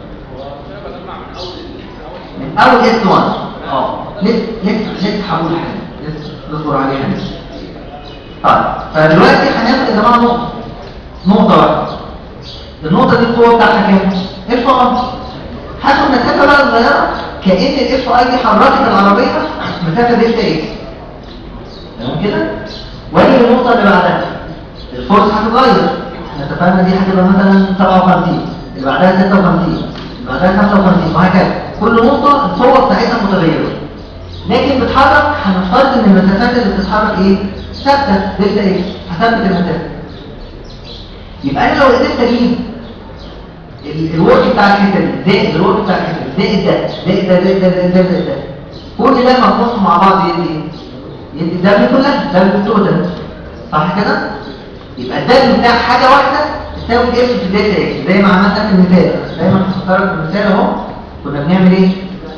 C: من اول اس 1 اه لسه لسه لسه هقول حاجه لسه اصبر عليها لسه طيب فدلوقتي هناخد يا جماعه نقطه نقطه واحده النقطه دي القوه بتاعتها كام اف اي هاخد مسافه بقى صغيره كان الاف اي دي حركت العربيه مسافه دلتا اكس تمام كده واجي النقطه اللي بعدها الفورس هتتغير احنا اتفقنا دي هتبقى مثلا 57 اللي بعدها 56 اللي بعدها 55 وهكذا كل نقطه القوه بتاعتها متغيره لكن بتحرك هنفترض ان المسافات اللي بتتحرك ايه ثابته دلتا اكس هثبت المسافه يبقى انا لو قدرت اجيب ال- الورك بتاع الحته دي زائد الورك بتاع الحته دي زائد ده زائد ده زائد ده زائد ده زائد ده كل ده مجموعهم مع بعض يدي ايه؟ يدي الدبل كلها دبل التوتال صح كده؟ يبقى الدبل بتاع حاجه واحده تساوي اف في دلتا اكس زي ما عملنا في المثال دايما هفكرك في المثال اهو كنا بنعمل ايه؟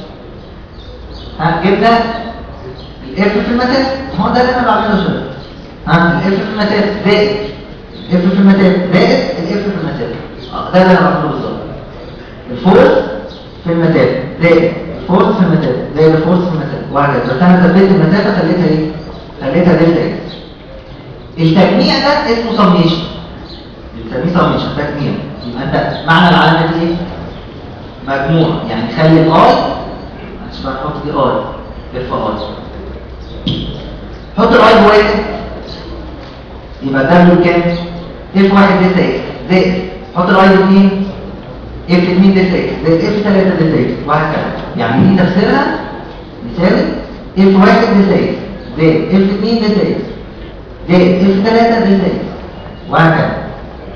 C: ها جبنا الاف في المثال هو ده اللي انا بعمله شويه ها الاف في المثال زائد اف في المثال زائد الاف في المثال اه ده اللي انا بعمله بالظبط الفورس في المثال زائد الفورس في المثال زائد الفورس في المثال وهكذا بس انا ثبت المسافه خليتها ايه؟ خليتها دلتا اكس التجميع ده اسمه سميشن بنسميه سميشن تجميع يبقى انت معنى العلامه دي ايه؟ مجموع يعني خلي الاي عشان نحط دي اي ارفع اي حط الاي بواحد يبقى ده كام؟ اف واحد دلتا اكس زائد حط الاي باثنين اف 2 دلتا اكس زائد اف 3 دلتا اكس وهكذا يعني دي تفسيرها مثال اف واحد دلتا اكس زائد اف 2 دلتا اكس زائد اف 3 دلتا اكس وهكذا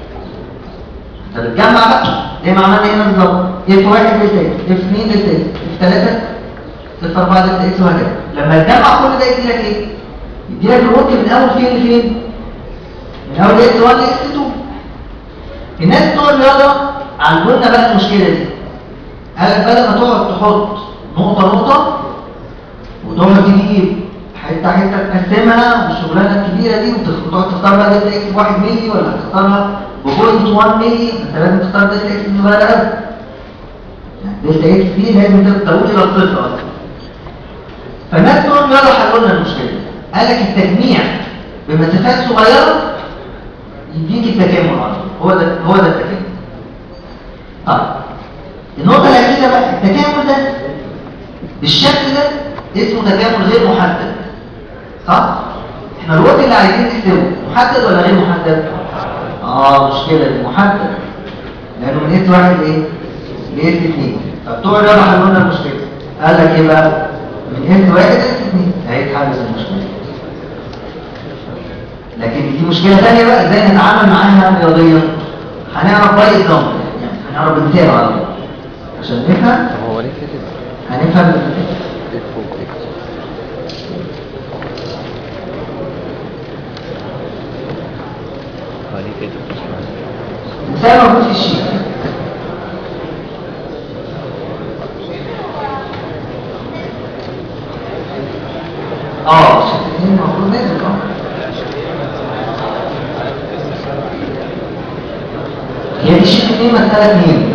C: انت بتجمع بقى زي ما عملنا هنا بالظبط اف واحد دلتا اكس اف 2 دلتا اكس اف 3 في 4 دلتا اكس وهكذا لما تجمع كل ده يدي لك ايه؟ يدي لك الورك من اول فين لفين؟ من اول اكس 1 لاكس 2 الناس بتوع الرياضه عندنا بقى المشكله دي قال لك بدل ما تقعد تحط نقطه نقطه وتقعد تجيب حته حته تقسمها والشغلانه الكبيره دي وتقعد تختار بقى دلتا اكس 1 مللي ولا هتختارها بوينت 1 مللي انت لازم تختار دلتا اكس صغيره قوي دلتا اكس دي لازم تقول الى الصفر اصلا فالناس بتوع الرياضه حلوا لنا المشكله دي قال لك التجميع بمسافات صغيره يديك التكامل على طول هو ده هو ده التكامل طيب النقطه الاخيره بقى التكامل ده بالشكل ده اسمه تكامل غير محدد صح احنا الوقت اللي عايزين نحسبه محدد ولا غير محدد اه مشكله دي محدد لانه من اس واحد لايه لاس اثنين فبتوع الرياضه حلوا لنا المشكله قال لك ايه بقى من اس واحد لاس اثنين هيتحل المشكله لكن دي مشكله ثانيه بقى ازاي نتعامل معاها رياضيا هنعرف باي اكزامبل يعني هنعرف مثال على طول. عشان نفهم
B: طب هو ليه كده؟
C: هنفهم
B: اف اوف اكس هو ليه كده؟ مش عارف.
C: مثال موجود في الشيت اه الشيت الاثنين المفروض نزل اه هي دي شيت اثنين مسألة اثنين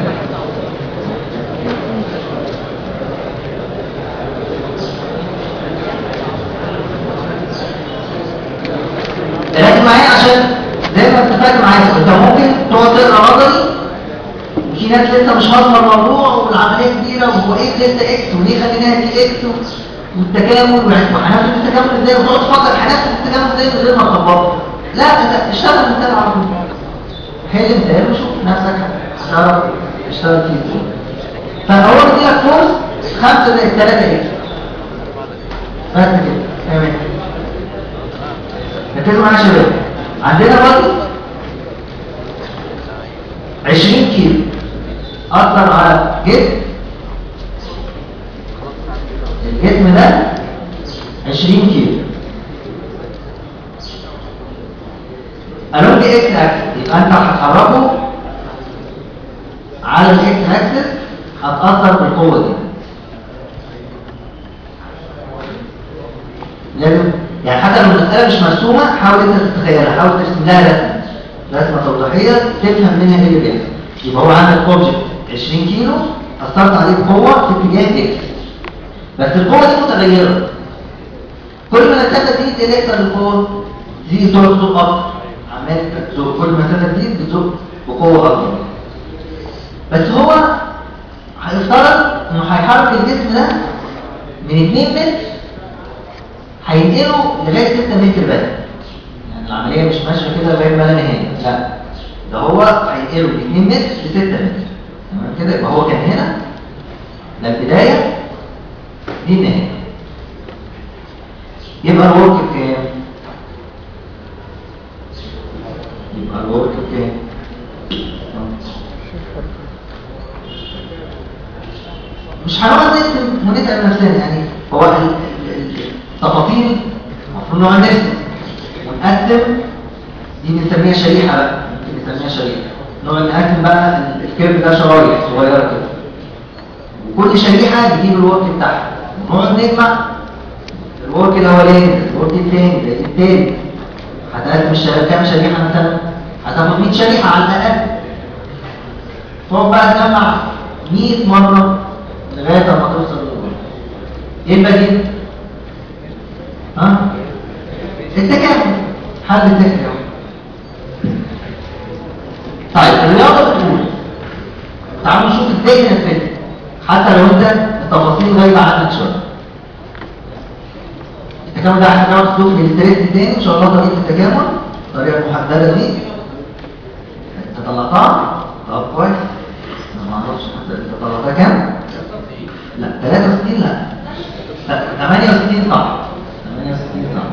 C: ركز معايا عشان زي ما اتفقت معاك انت ممكن تقعد تقرا نظري وفي ناس لسه مش هاضمه الموضوع والعمليه كبيره وهو ايه دلتا اكس وليه خليناها دي اكس والتكامل وهنفذ التكامل ازاي وتقعد تفكر هنفذ التكامل ازاي من غير ما تخبطه لا انت اشتغل مثال على طول حل مثال وشوف نفسك هتعرف تشتغل فيه ازاي فهو بيديلك فورس 5 زائد 3 اكس بس كده تمام ركزوا معايا يا شباب عندنا برضه 20 كيلو اثر على جسم الجسم ده 20 كيلو along اكس اكسس يبقى انت هتحركه على الاكس اكسس هتاثر بالقوه دي لازم يعني حتى لو المسألة مش مرسومة حاول انت تتخيلها حاول ترسم لها رسمة رسمة توضيحية تفهم منها ايه اللي بيحصل يبقى هو عندك اوبجكت 20 كيلو أثرت عليه بقوة في اتجاه اكس بس القوة دي متغيرة كل ما المسافة دي ايه اللي يحصل للقوة؟ دي تقعد تزق أكتر عمال تزق كل ما المسافة دي بتزق بقوة أكتر بس هو هيفترض انه هيحرك الجسم ده من 2 متر هينقله لغايه 6 متر بس يعني العمليه مش ماشيه كده لغايه ما لا نهايه لا ده هو هينقله من 2 متر ل 6 متر تمام كده يبقى هو كان هنا ده البدايه دي النهايه يبقى الورك بكام؟ يبقى الورك بكام؟ مش هنقعد نكتب ونتعب نفسنا يعني هو ال- ال- ال- التفاصيل المفروض نقعد نرسم ونقسم دي بنسميها شريحه بقى ممكن نسميها شريحه نقعد نقسم بقى ال- الكيرف ده شرايح صغيره كده وكل شريحه تجيب الورك بتاعها ونقعد نجمع الورك الاولاني الورك الثاني ده الثالث هتقسم الشريحه كام شريحه مثلا هتاخد 100 شريحه على الاقل تقعد بقى تجمع 100 مره لغايه ما توصل للورك ايه البديل؟ ها؟ التكامل حل التكامل طيب الرياضة بتقول تعالوا نشوف ازاي ننفذها حتى لو انت التفاصيل غايبة عنك شوية التكامل ده هنقعد نشوف الاستريس تاني ان شاء الله طريقة التكامل الطريقة المحددة دي انت طلعتها طب كويس انا ما اعرفش انت طلعتها كام؟ لا 63 لا لا 68 صح 68 صح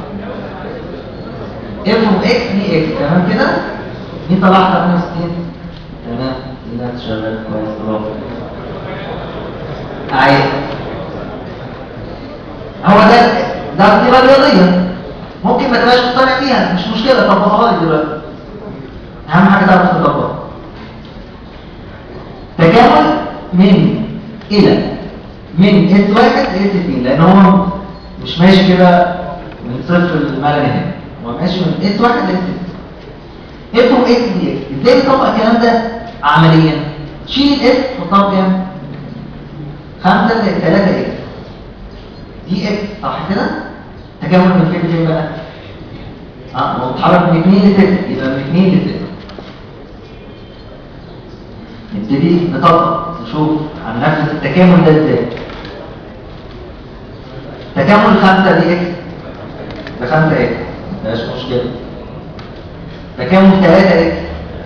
C: اف اوف اكس دي اكس تمام كده مين طلعت 68 تمام كده شغال كويس برافو عايز لك مش مشكله طبقها لي دلوقتي اهم حاجه تعرف تطبقها تكامل من الى من اس واحد لاس اتنين لان هو مش ماشي كده من صفر لما لا نهايه هو ماشي من اس واحد لاس اتنين اف اكس دي اكس ازاي نطبق الكلام ده عمليا شيل الاس حطها بكام؟ 5 زائد 3 اكس دي اكس صح كده؟ تكامل من فين لفين بقى؟ اه هو بيتحرك من 2 ل 6 يبقى من 2 ل 6 نبتدي نطبق نشوف هننفذ التكامل ده ازاي تكامل 5 دي اكس ب 5 اكس مفيهاش مشكله تكامل 3 اكس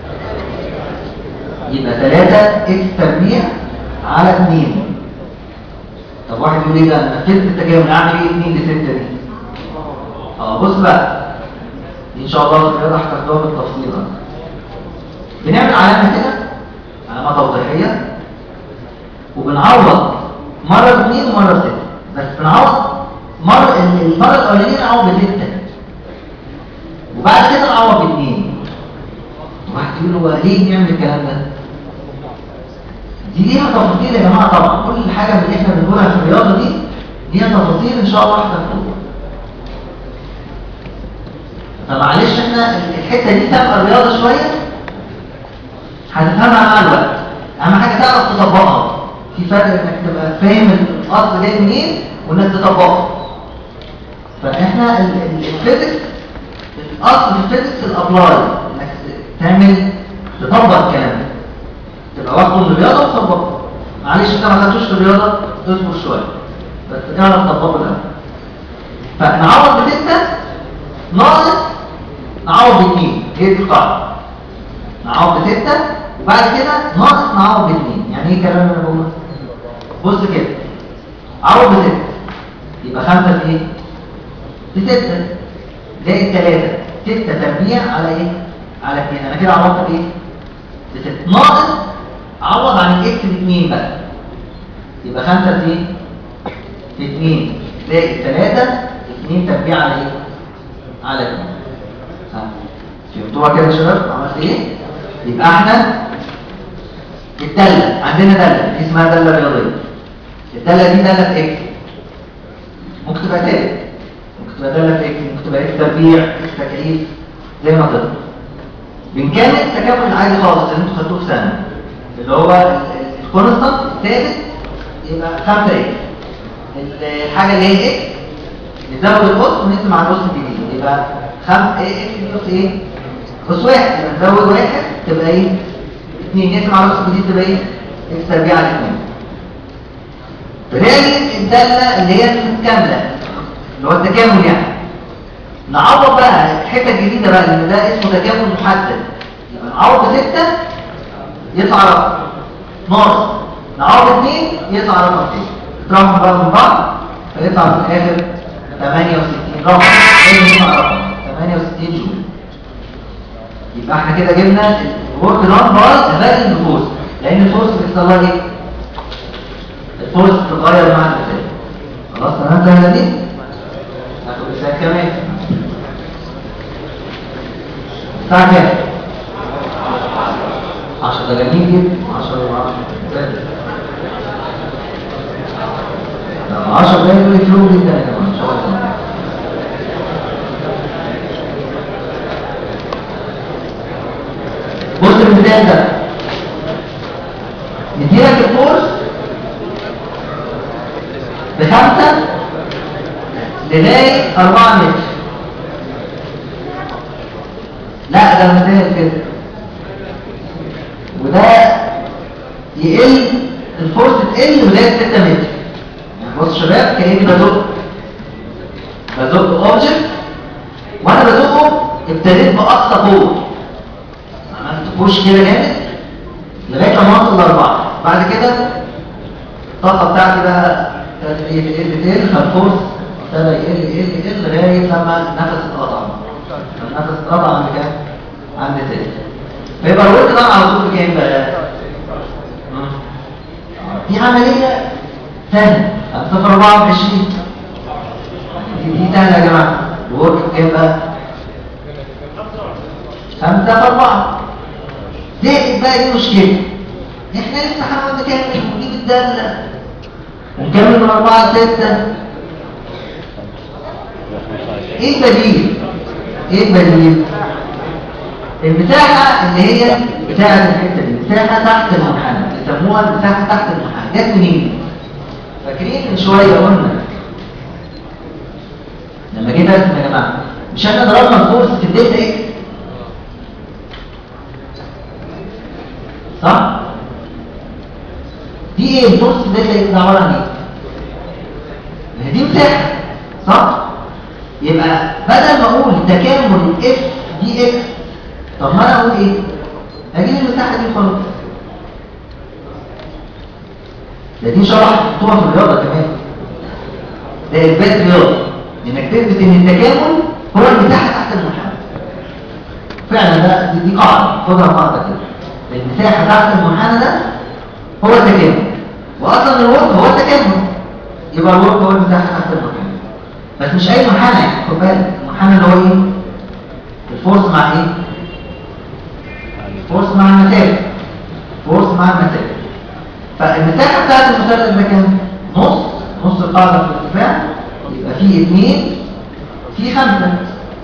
C: يبقى 3 اكس تربيع على 2 طب واحد يقول ايه ده انا نفذت التكامل اعمل ايه 2 ل 6 دي اه بص بقى دي ان شاء الله في الرياضه هتاخدوها بالتفصيل أكتر. بنعمل علامه كده علامه توضيحيه وبنعوض مره باثنين ومره بسته بس بنعوض مره المره الاولانيه نعوض بسته وبعد كده نعوض باثنين واحد يقول هو ليه بنعمل الكلام ده دي ليها تفاصيل يا جماعه طبعا كل حاجه من اللي احنا بنقولها في الرياضه دي ليها تفاصيل ان شاء الله هتاخدوها فمعلش احنا الحته دي تبقى الرياضه شويه هتفهمها مع الوقت اهم حاجه تعرف تطبقها في فرق انك تبقى فاهم الاصل جاي منين وانك تطبقه فاحنا ال- ال- الفيزيكس الاصل في الفيزيكس الابلاي انك تعمل تطبق الكلام ده تبقى واخده من الرياضه وتطبقه معلش انت ما خدتوش في الرياضه اصبر شويه بس اعرف تطبقه الاول فنعوض بسته ناقص نعوض باثنين هي دي القاعده نعوض بستة وبعد كده ناقص نعوض باثنين يعني ايه الكلام اللي انا بقوله بص كده عوض بستة يبقى خمسة في ايه؟ بستة زائد ثلاثة ستة تربيع على ايه؟ على اثنين انا كده عوضت بايه؟ بستة ناقص عوض عن الاكس باثنين بقى يبقى خمسة في ايه؟ في اثنين زائد ثلاثة اثنين تربيع على ايه؟ على اثنين ها. فهمتوها كده يا شباب عملت ايه يبقى احنا الداله عندنا داله دي اسمها داله رياضيه الداله دي داله في اكس ممكن تبقى تالت ممكن تبقى داله في اكس ممكن تبقى اكس تربيع اكس تكعيب زي ما تقدر بنكمل التكامل العادي خالص اللي انتوا خدتوه في سنه اللي هو الكونستانت الثابت يبقى 5 اكس الحاجه اللي هي اكس نزود القص ونقسم على القص الجديد يبقى 5 ايه اكس بلس ايه قص واحد يبقى نزود واحد تبقى ايه 2 نقسم على القص الجديد تبقى ايه اكس تربيع على 2 بنعمل الداله اللي هي المتكامله اللي هو التكامل يعني نعوض بقى الحته الجديده بقى لان ده اسمه تكامل محدد يبقى نعوض بستة يطلع رقم ناقص نعوض اثنين يطلع رقم تاني نضربهم بقى من بعض فيطلع في الاخر 68 رقم لازم يطلع رقم 68 جول يبقى احنا كده جبنا الورك دان باي باقي الفورس لان الفورس بيحصل لها ايه؟ الفورس بتتغير مع المثال خلاص تمام سهله دي؟ ناخد مثال كمان الساعة كام؟ 10 ده جميل جدا 10 و10 10 دقايق دول يفرقوا جدا يا جماعه ان شاء الله بص المثال ده نديلك الفورس بخمسة لغاية أربعة متر لا ده مثال كده وده يقل الفورس تقل لغاية 6 متر يعني بص شباب كأني بزق بزق اوبجكت وانا بزقه ابتديت بأقصى قوة عملت بوش كده جامد لغاية ما اوصل لأربعة بعد كده الطاقة بتاعتي بقى ابتدت ايه تقل تقل فالفورس ابتدى يقل يقل يقل لغاية لما النفس اتقطع النفس اتقطع عند كام؟ عند تاني فيبقى الورك ده على طول بكام بقى؟ دي عملية سهلة صفر أربعة وعشرين دي دي سهلة يا جماعة الورك بكام بقى؟ خمسة في أربعة زائد بقى دي مشكلة احنا لسه هنقعد نكمل ونجيب الدالة ونكمل من أربعة لستة ايه البديل؟ ايه البديل؟ المساحة اللي هي بتاعة الحتة دي مساحة تحت المنحنى بيسموها المساحة تحت المنحنى جت منين؟ فاكرين من شوية قلنا لما جيت ارسم يا جماعة مش احنا ضربنا الفورس في الدلتا اكس صح؟ دي ايه الفورس في الدلتا اكس ده عبارة عن ايه؟ ما هي دي مساحة صح؟ يبقى بدل ما اقول تكامل اف دي اكس طب ما انا اقول ايه؟ اجيب المساحة دي وخلاص ده دي شرح خطوة في الرياضة كمان ده اثبات رياضي انك تثبت ان التكامل هو المساحة تحت المنحنى فعلا ده دي, دي قاعدة خدها قاعدة كده المساحة تحت المنحنى ده هو التكامل واصلا الورك هو التكامل يبقى الورك هو المساحة تحت المنحنى بس مش اي منحنى يعني خد بالك المنحنى اللي هو ايه؟ الفورس مع ايه؟ فورس مع المسافة فورس مع المسافة فالمساحة بتاعت المثلث ده كام؟ نص نص القاعدة في الارتفاع يبقى فيه اتنين فيه خمسة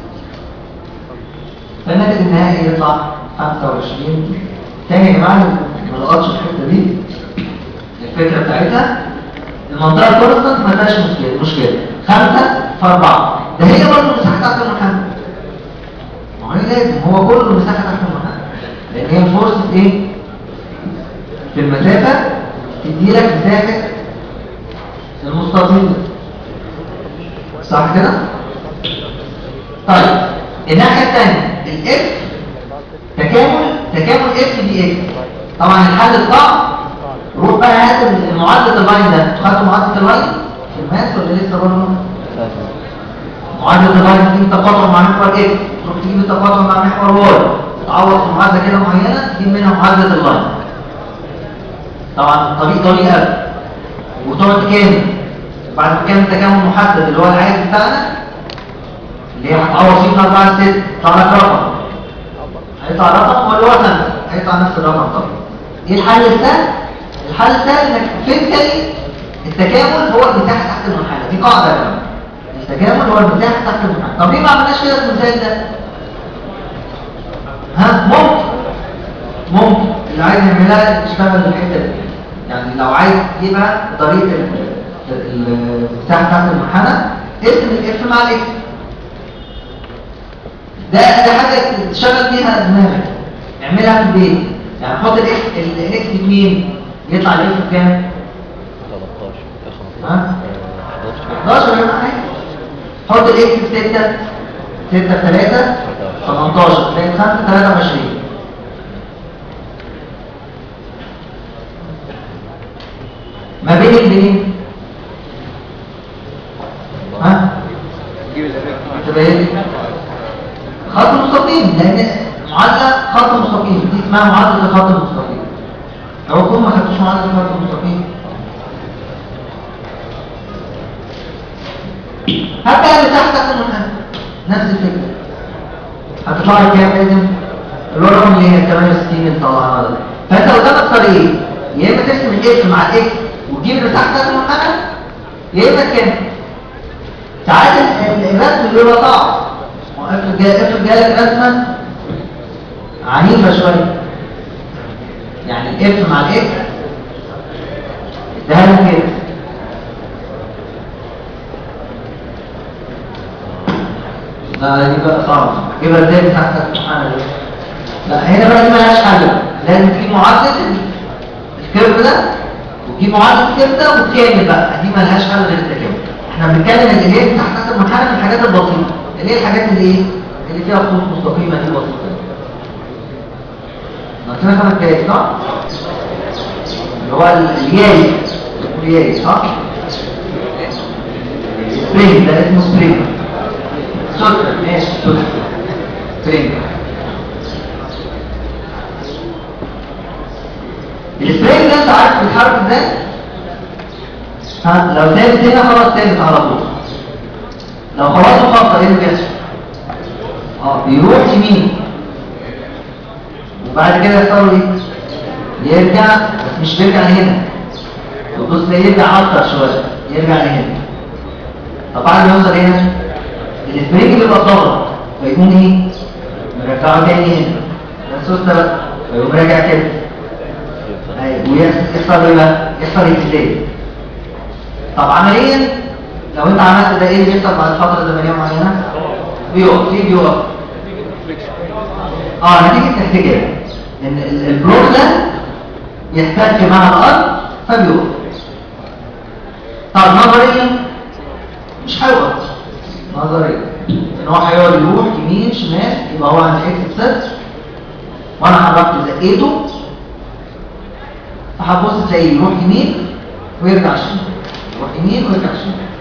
C: فالناتج النهائي يطلع 25 تاني يا جماعة ما لقطش الحتة دي الفكرة بتاعتها المنطقة الكونستانت ما فيهاش مشكلة مشكلة خمسة في أربعة ده هي برضه مساحة تحت المحل ما هي لازم هو كله مساحة تحت المحل لأن هي فرصة إيه؟ في المسافة تدي لك مساحة المستطيل صح كده؟ طيب الناحية الثانية الاف تكامل تكامل اف دي اف طبعا الحل الصعب روح بقى هات معادلة اللاين ده خدتوا معادلة اللاين في الماس ولا لسه برضه؟ معادلة اللاين تجيب تقاطع مع محور اكس تروح تجيب التقاطع مع محور واي تعوض في معادلة كده معينة تجيب منها معادلة اللاين طبعا طريق طويل قوي وتقعد تكامل بعد ما تكامل تكامل محدد اللي هو العادي بتاعنا اللي هي هتعوض فيه من 4 ل 6 يطلع لك رقم هيطلع رقم ولا هو خمسة هيطلع نفس الرقم طبعا ايه الحل السهل؟ الحل السهل انك فيزيكالي التكامل هو المساحة تحت المنحنى دي قاعدة يا جماعه التكامل هو المساحة تحت المنحنى طب ليه ما عملناش كده في المثال ده؟ ها ممكن ممكن اللي عايز يعملها يشتغل الحته دي يعني لو عايز يجيبها بطريقه ال- ال- المساحه تحت المنحنى اسم الاف مع الاكس ده ده حاجه تشغل بيها دماغك اعملها في البيت يعني حط الاكس الاكس بمين يطلع الاف بكام
B: 13
C: ها
B: 11
C: 11 يا جماعه حط الاكس ب 6 6 في 3 18 زائد 5 23 ما بين البنين ها تبقى ايه خط مستقيم لان معادله خط مستقيم دي اسمها معادله الخط المستقيم لو كنتم ما خدتوش معادله الخط المستقيم حتى اللي تحت تحت المنحنى نفس الفكره هتطلع لك كام لازم الرقم اللي هي 68 اللي طلعناها ده فانت قدامك طريقين يا اما ترسم الاكس مع الاكس وتجيب اللي تحت تحت المنحنى يا اما تكمل ساعات ال- الرسم بيبقى صعب افرض جا- افرض جالك رسمه عنيفه شويه يعني الاف مع الاكس ده لك كده لا دي بقى صعبة يبقى ازاي تحت المحنة دي لا هنا بقى دي مالهاش حل لازم تجيب معادلة الكيرف ده وتجيب معادلة الكيرف ده وتكامل بقى دي مالهاش حل غير التكامل احنا بنتكلم اللي هي تحت تحت المحنة من الحاجات البسيطة اللي هي الحاجات اللي ايه اللي فيها خطوط مستقيمة دي بسيطة ناقصنا خمس دقايق صح؟ اللي هو الياي الياي صح؟ سبرينج ده اسمه سبرينج سوتر ماشي سوتر سبرينج السبرينج ده انت عارف بيتحرك ازاي؟ ها لو ثابت هنا خلاص ثابت على طول لو خلاص خبطه ايه اللي بيحصل؟ اه بيروح يمين وبعد كده يحصل له ايه يرجع بس مش بيرجع لهنا وتبص تلاقيه يرجع اكتر شويه يرجع لهنا طب بعد ما يوصل هنا السبرينج بيبقى ضغط فيقوم ايه مرجعه تاني هنا السوس ده بقى فيقوم راجع كده ايوه ويحصل ايه بقى يحصل اكسلات طب عمليا لو انت عملت ده ايه اللي بيحصل بعد فتره زمنيه معينه بيقف ليه بيقف اه نتيجه احتكاك ان ال- البلوك ده يحتك مع الارض فبيقف طب نظريا مش هيقف نظريا ان هو هيقعد يروح يمين شمال يبقى هو عند اكس صفر وانا حركته زقيته فهتبص تلاقيه يروح يمين ويرجع شمال يروح يمين ويرجع شمال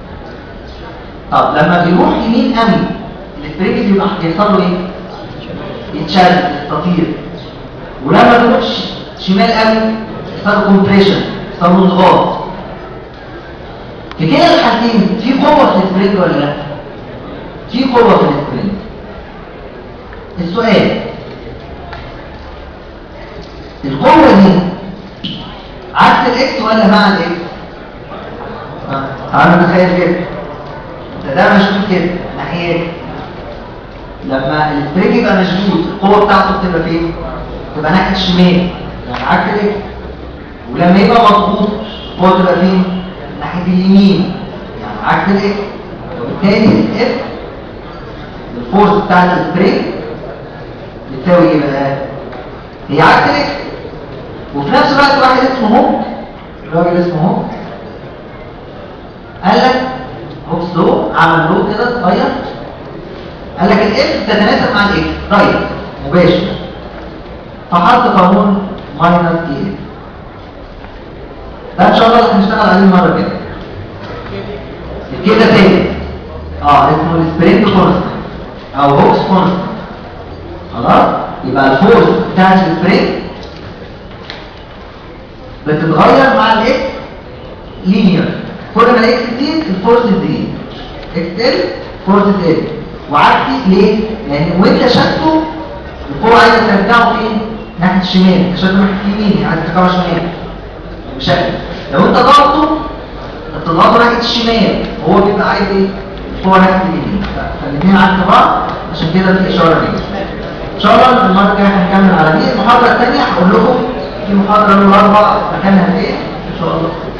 C: طب لما بيروح يمين قوي السبرينج بيبقى بيحصل له ايه؟ يتشد يستطير ولما بيروح ش- شمال قوي يحصل له كومبريشن يحصل له انضغاط في كلا الحالتين في قوه في السبرينج ولا لا؟ في قوه في السبرينج السؤال القوه دي عكس الاكس ولا مع الاكس؟ ها، تعالوا نتخيل كده ده ده مشدود كده ناحيه لما البريك يبقى مشدود القوه بتاعته بتبقى فين؟ تبقى ناحيه الشمال يعني عكس الاكس ولما يبقى مضغوط القوه تبقى فين؟ ناحيه اليمين يعني عكس الاكس وبالتالي الاف الفورس بتاعت البريك بتساوي ايه بقى؟ هي عكس الاكس وفي نفس الوقت واحد اسمه هوك راجل اسمه هوك قال لك هوكس لو عمل لو كده صغير قال لك الاف تتناسب مع الاكس طيب مباشر فحط قانون ماينس اي ده ان شاء الله هنشتغل عليه المره الجايه كده تاني اه اسمه السبرينج كونستنت او هوكس كونستنت خلاص يبقى الفورس بتاعت السبرينج بتتغير مع الاكس لينير كل ما الاكس تزيد الفورس تزيد اكس ال فورس ال وعكسي ليه؟ لان وانت شدته القوه عايزه ترجعه فين؟ ناحيه الشمال شده ناحيه اليمين عايزه ترجعه شمال بشكل لو انت ضغطه بتضغطه ناحيه الشمال وهو بيبقى عايز ايه؟ القوه ناحيه اليمين فالاثنين عكس بعض عشان كده في اشاره دي ان شاء الله المره الجايه هنكمل على دي المحاضره الثانيه هقول لكم في محاضره يوم الاربعاء مكانها فين ان شاء الله